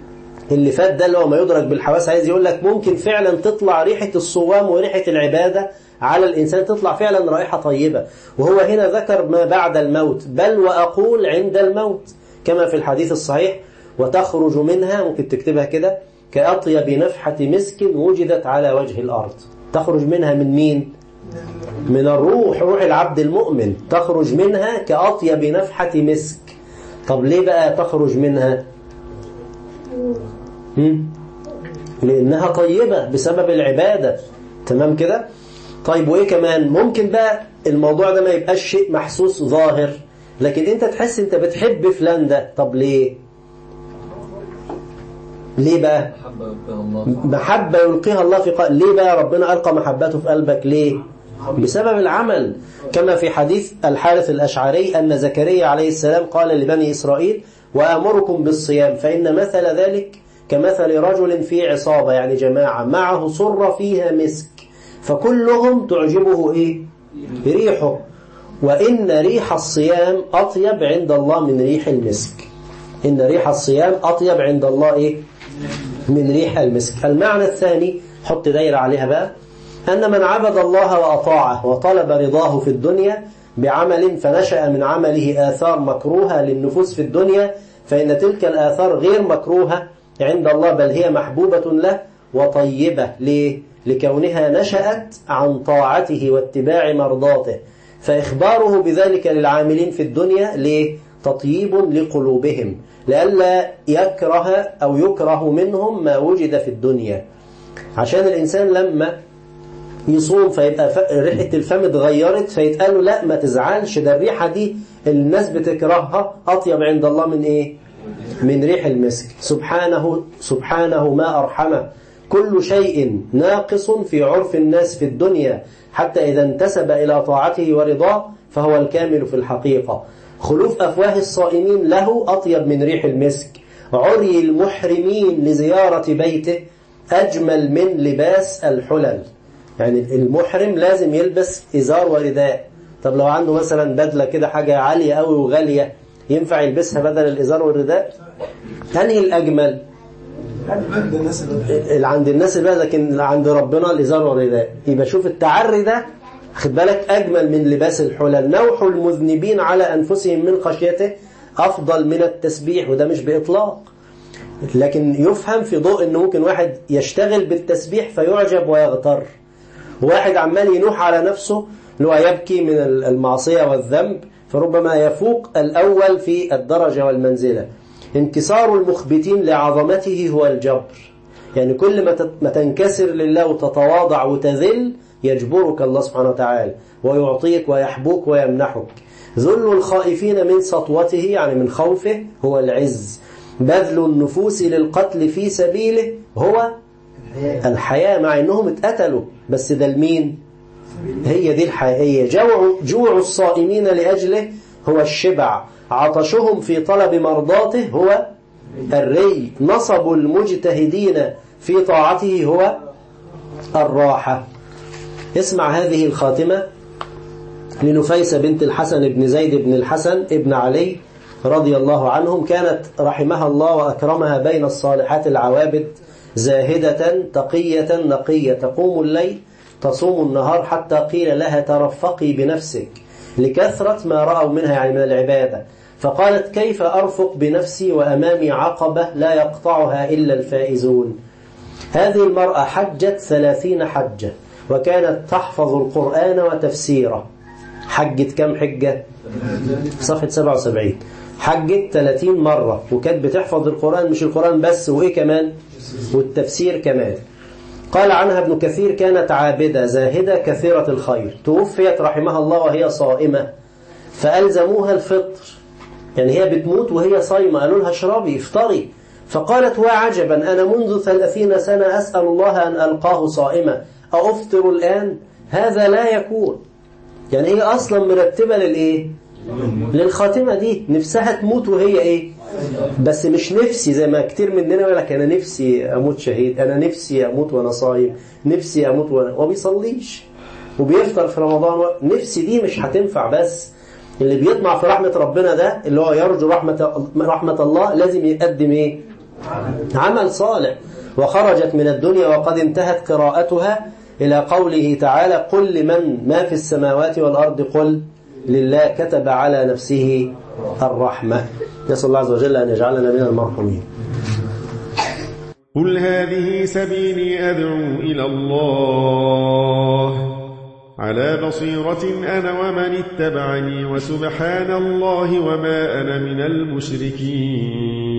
[SPEAKER 2] اللي فات ده اللي هو ما يدرك بالحواس عايز يقول لك ممكن فعلا تطلع ريحة الصوام وريحة العبادة على الإنسان تطلع فعلا رائحة طيبة وهو هنا ذكر ما بعد الموت بل وأقول عند الموت كما في الحديث الصحيح وتخرج منها ممكن تكتبها كده كأطيب نفحة مسك وجدت على وجه الأرض تخرج منها من مين؟ من الروح روح العبد المؤمن تخرج منها كأطيب نفحة مسك طب ليه بقى تخرج منها؟ هم؟ لأنها طيبة بسبب العبادة تمام كده؟ طيب وإيه كمان؟ ممكن بقى الموضوع ده ما يبقاش شيء محسوس ظاهر لكن انت تحس انت بتحب فلان ده طب ليه؟ ليه بقى؟ محبة يلقيها الله في قلب ليه بقى ربنا ألقى محبته في قلبك ليه؟ بسبب العمل كما في حديث الحارث الأشعري أن زكريا عليه السلام قال لبني إسرائيل وأمركم بالصيام فإن مثل ذلك كمثل رجل في عصابة يعني جماعة معه صر فيها مسك فكلهم تعجبه إيه؟ ريحه وإن ريح الصيام أطيب عند الله من ريح المسك إن ريح الصيام أطيب عند الله إيه؟ من ريح المسك المعنى الثاني حط دايرة عليها بقى أن من عبد الله وأطاعه وطلب رضاه في الدنيا بعمل فنشأ من عمله آثار مكروهة للنفوس في الدنيا فإن تلك الآثار غير مكروهة عند الله بل هي محبوبة له وطيبة ليه؟ لكونها نشأت عن طاعته واتباع مرضاته فإخباره بذلك للعاملين في الدنيا ليه؟ تطييب لقلوبهم لئلا يكره أو يكره منهم ما وجد في الدنيا عشان الإنسان لما يصوم فيبقى ريحة الفم اتغيرت فيتقال له لا ما تزعلش ده الريحة دي الناس بتكرهها أطيب عند الله من إيه من ريح المسك سبحانه سبحانه ما أرحمه كل شيء ناقص في عرف الناس في الدنيا حتى إذا انتسب إلى طاعته ورضاه فهو الكامل في الحقيقة خلوف أفواه الصائمين له أطيب من ريح المسك عري المحرمين لزيارة بيته أجمل من لباس الحلل يعني المحرم لازم يلبس إزار ورداء طب لو عنده مثلا بدلة كده حاجة عالية قوي وغالية ينفع يلبسها بدل الإزار والرداء أنهي الأجمل
[SPEAKER 6] عند الناس اللي
[SPEAKER 2] اللي عند الناس بقى لكن عند ربنا الإزار والرداء يبقى شوف التعري ده خد بالك أجمل من لباس الحلل نوح المذنبين على أنفسهم من خشيته أفضل من التسبيح وده مش بإطلاق لكن يفهم في ضوء أنه ممكن واحد يشتغل بالتسبيح فيعجب ويغتر واحد عمال ينوح على نفسه اللي هو يبكي من المعصية والذنب فربما يفوق الأول في الدرجة والمنزلة انكسار المخبتين لعظمته هو الجبر يعني كل ما تت- ما تنكسر لله وتتواضع وتذل يجبرك الله سبحانه وتعالى ويعطيك ويحبوك ويمنحك ذل الخائفين من سطوته يعني من خوفه هو العز بذل النفوس للقتل في سبيله هو الحياة مع انهم اتقتلوا بس ده المين هي دي الحقيقية جوع, جوع الصائمين لأجله هو الشبع عطشهم في طلب مرضاته هو الري نصب المجتهدين في طاعته هو الراحة اسمع هذه الخاتمة لنفيسة بنت الحسن بن زيد بن الحسن ابن علي رضي الله عنهم كانت رحمها الله وأكرمها بين الصالحات العوابد زاهدة تقية نقية تقوم الليل تصوم النهار حتى قيل لها ترفقي بنفسك لكثرة ما رأوا منها يعني من العبادة فقالت كيف أرفق بنفسي وأمامي عقبة لا يقطعها إلا الفائزون هذه المرأة حجت ثلاثين حجة وكانت تحفظ القرآن وتفسيره حجت كم حجة؟ صفحة 77 حجت 30 مرة وكانت بتحفظ القرآن مش القرآن بس وإيه كمان؟ والتفسير كمان قال عنها ابن كثير كانت عابدة زاهدة كثيرة الخير توفيت رحمها الله وهي صائمة فألزموها الفطر يعني هي بتموت وهي صايمة قالوا لها اشربي افطري فقالت وعجبا أنا منذ ثلاثين سنة أسأل الله أن ألقاه صائمة أفطر الآن هذا لا يكون يعني هي أصلا مرتبة للإيه للخاتمة دي نفسها تموت وهي إيه بس مش نفسي زي ما كتير مننا يقول لك أنا نفسي أموت شهيد أنا نفسي أموت وأنا صايم نفسي أموت وأنا وما بيصليش وبيفطر في رمضان و... نفسي دي مش هتنفع بس اللي بيطمع في رحمة ربنا ده اللي هو يرجو رحمة رحمة الله لازم يقدم إيه عمل صالح وخرجت من الدنيا وقد انتهت قراءتها إلى قوله تعالى قل لمن ما في السماوات والأرض قل لله كتب على نفسه الرحمة نسأل الله عز وجل أن يجعلنا من المرحومين
[SPEAKER 8] قل هذه سبيلي أدعو إلى الله على بصيرة أنا ومن اتبعني وسبحان الله وما أنا من المشركين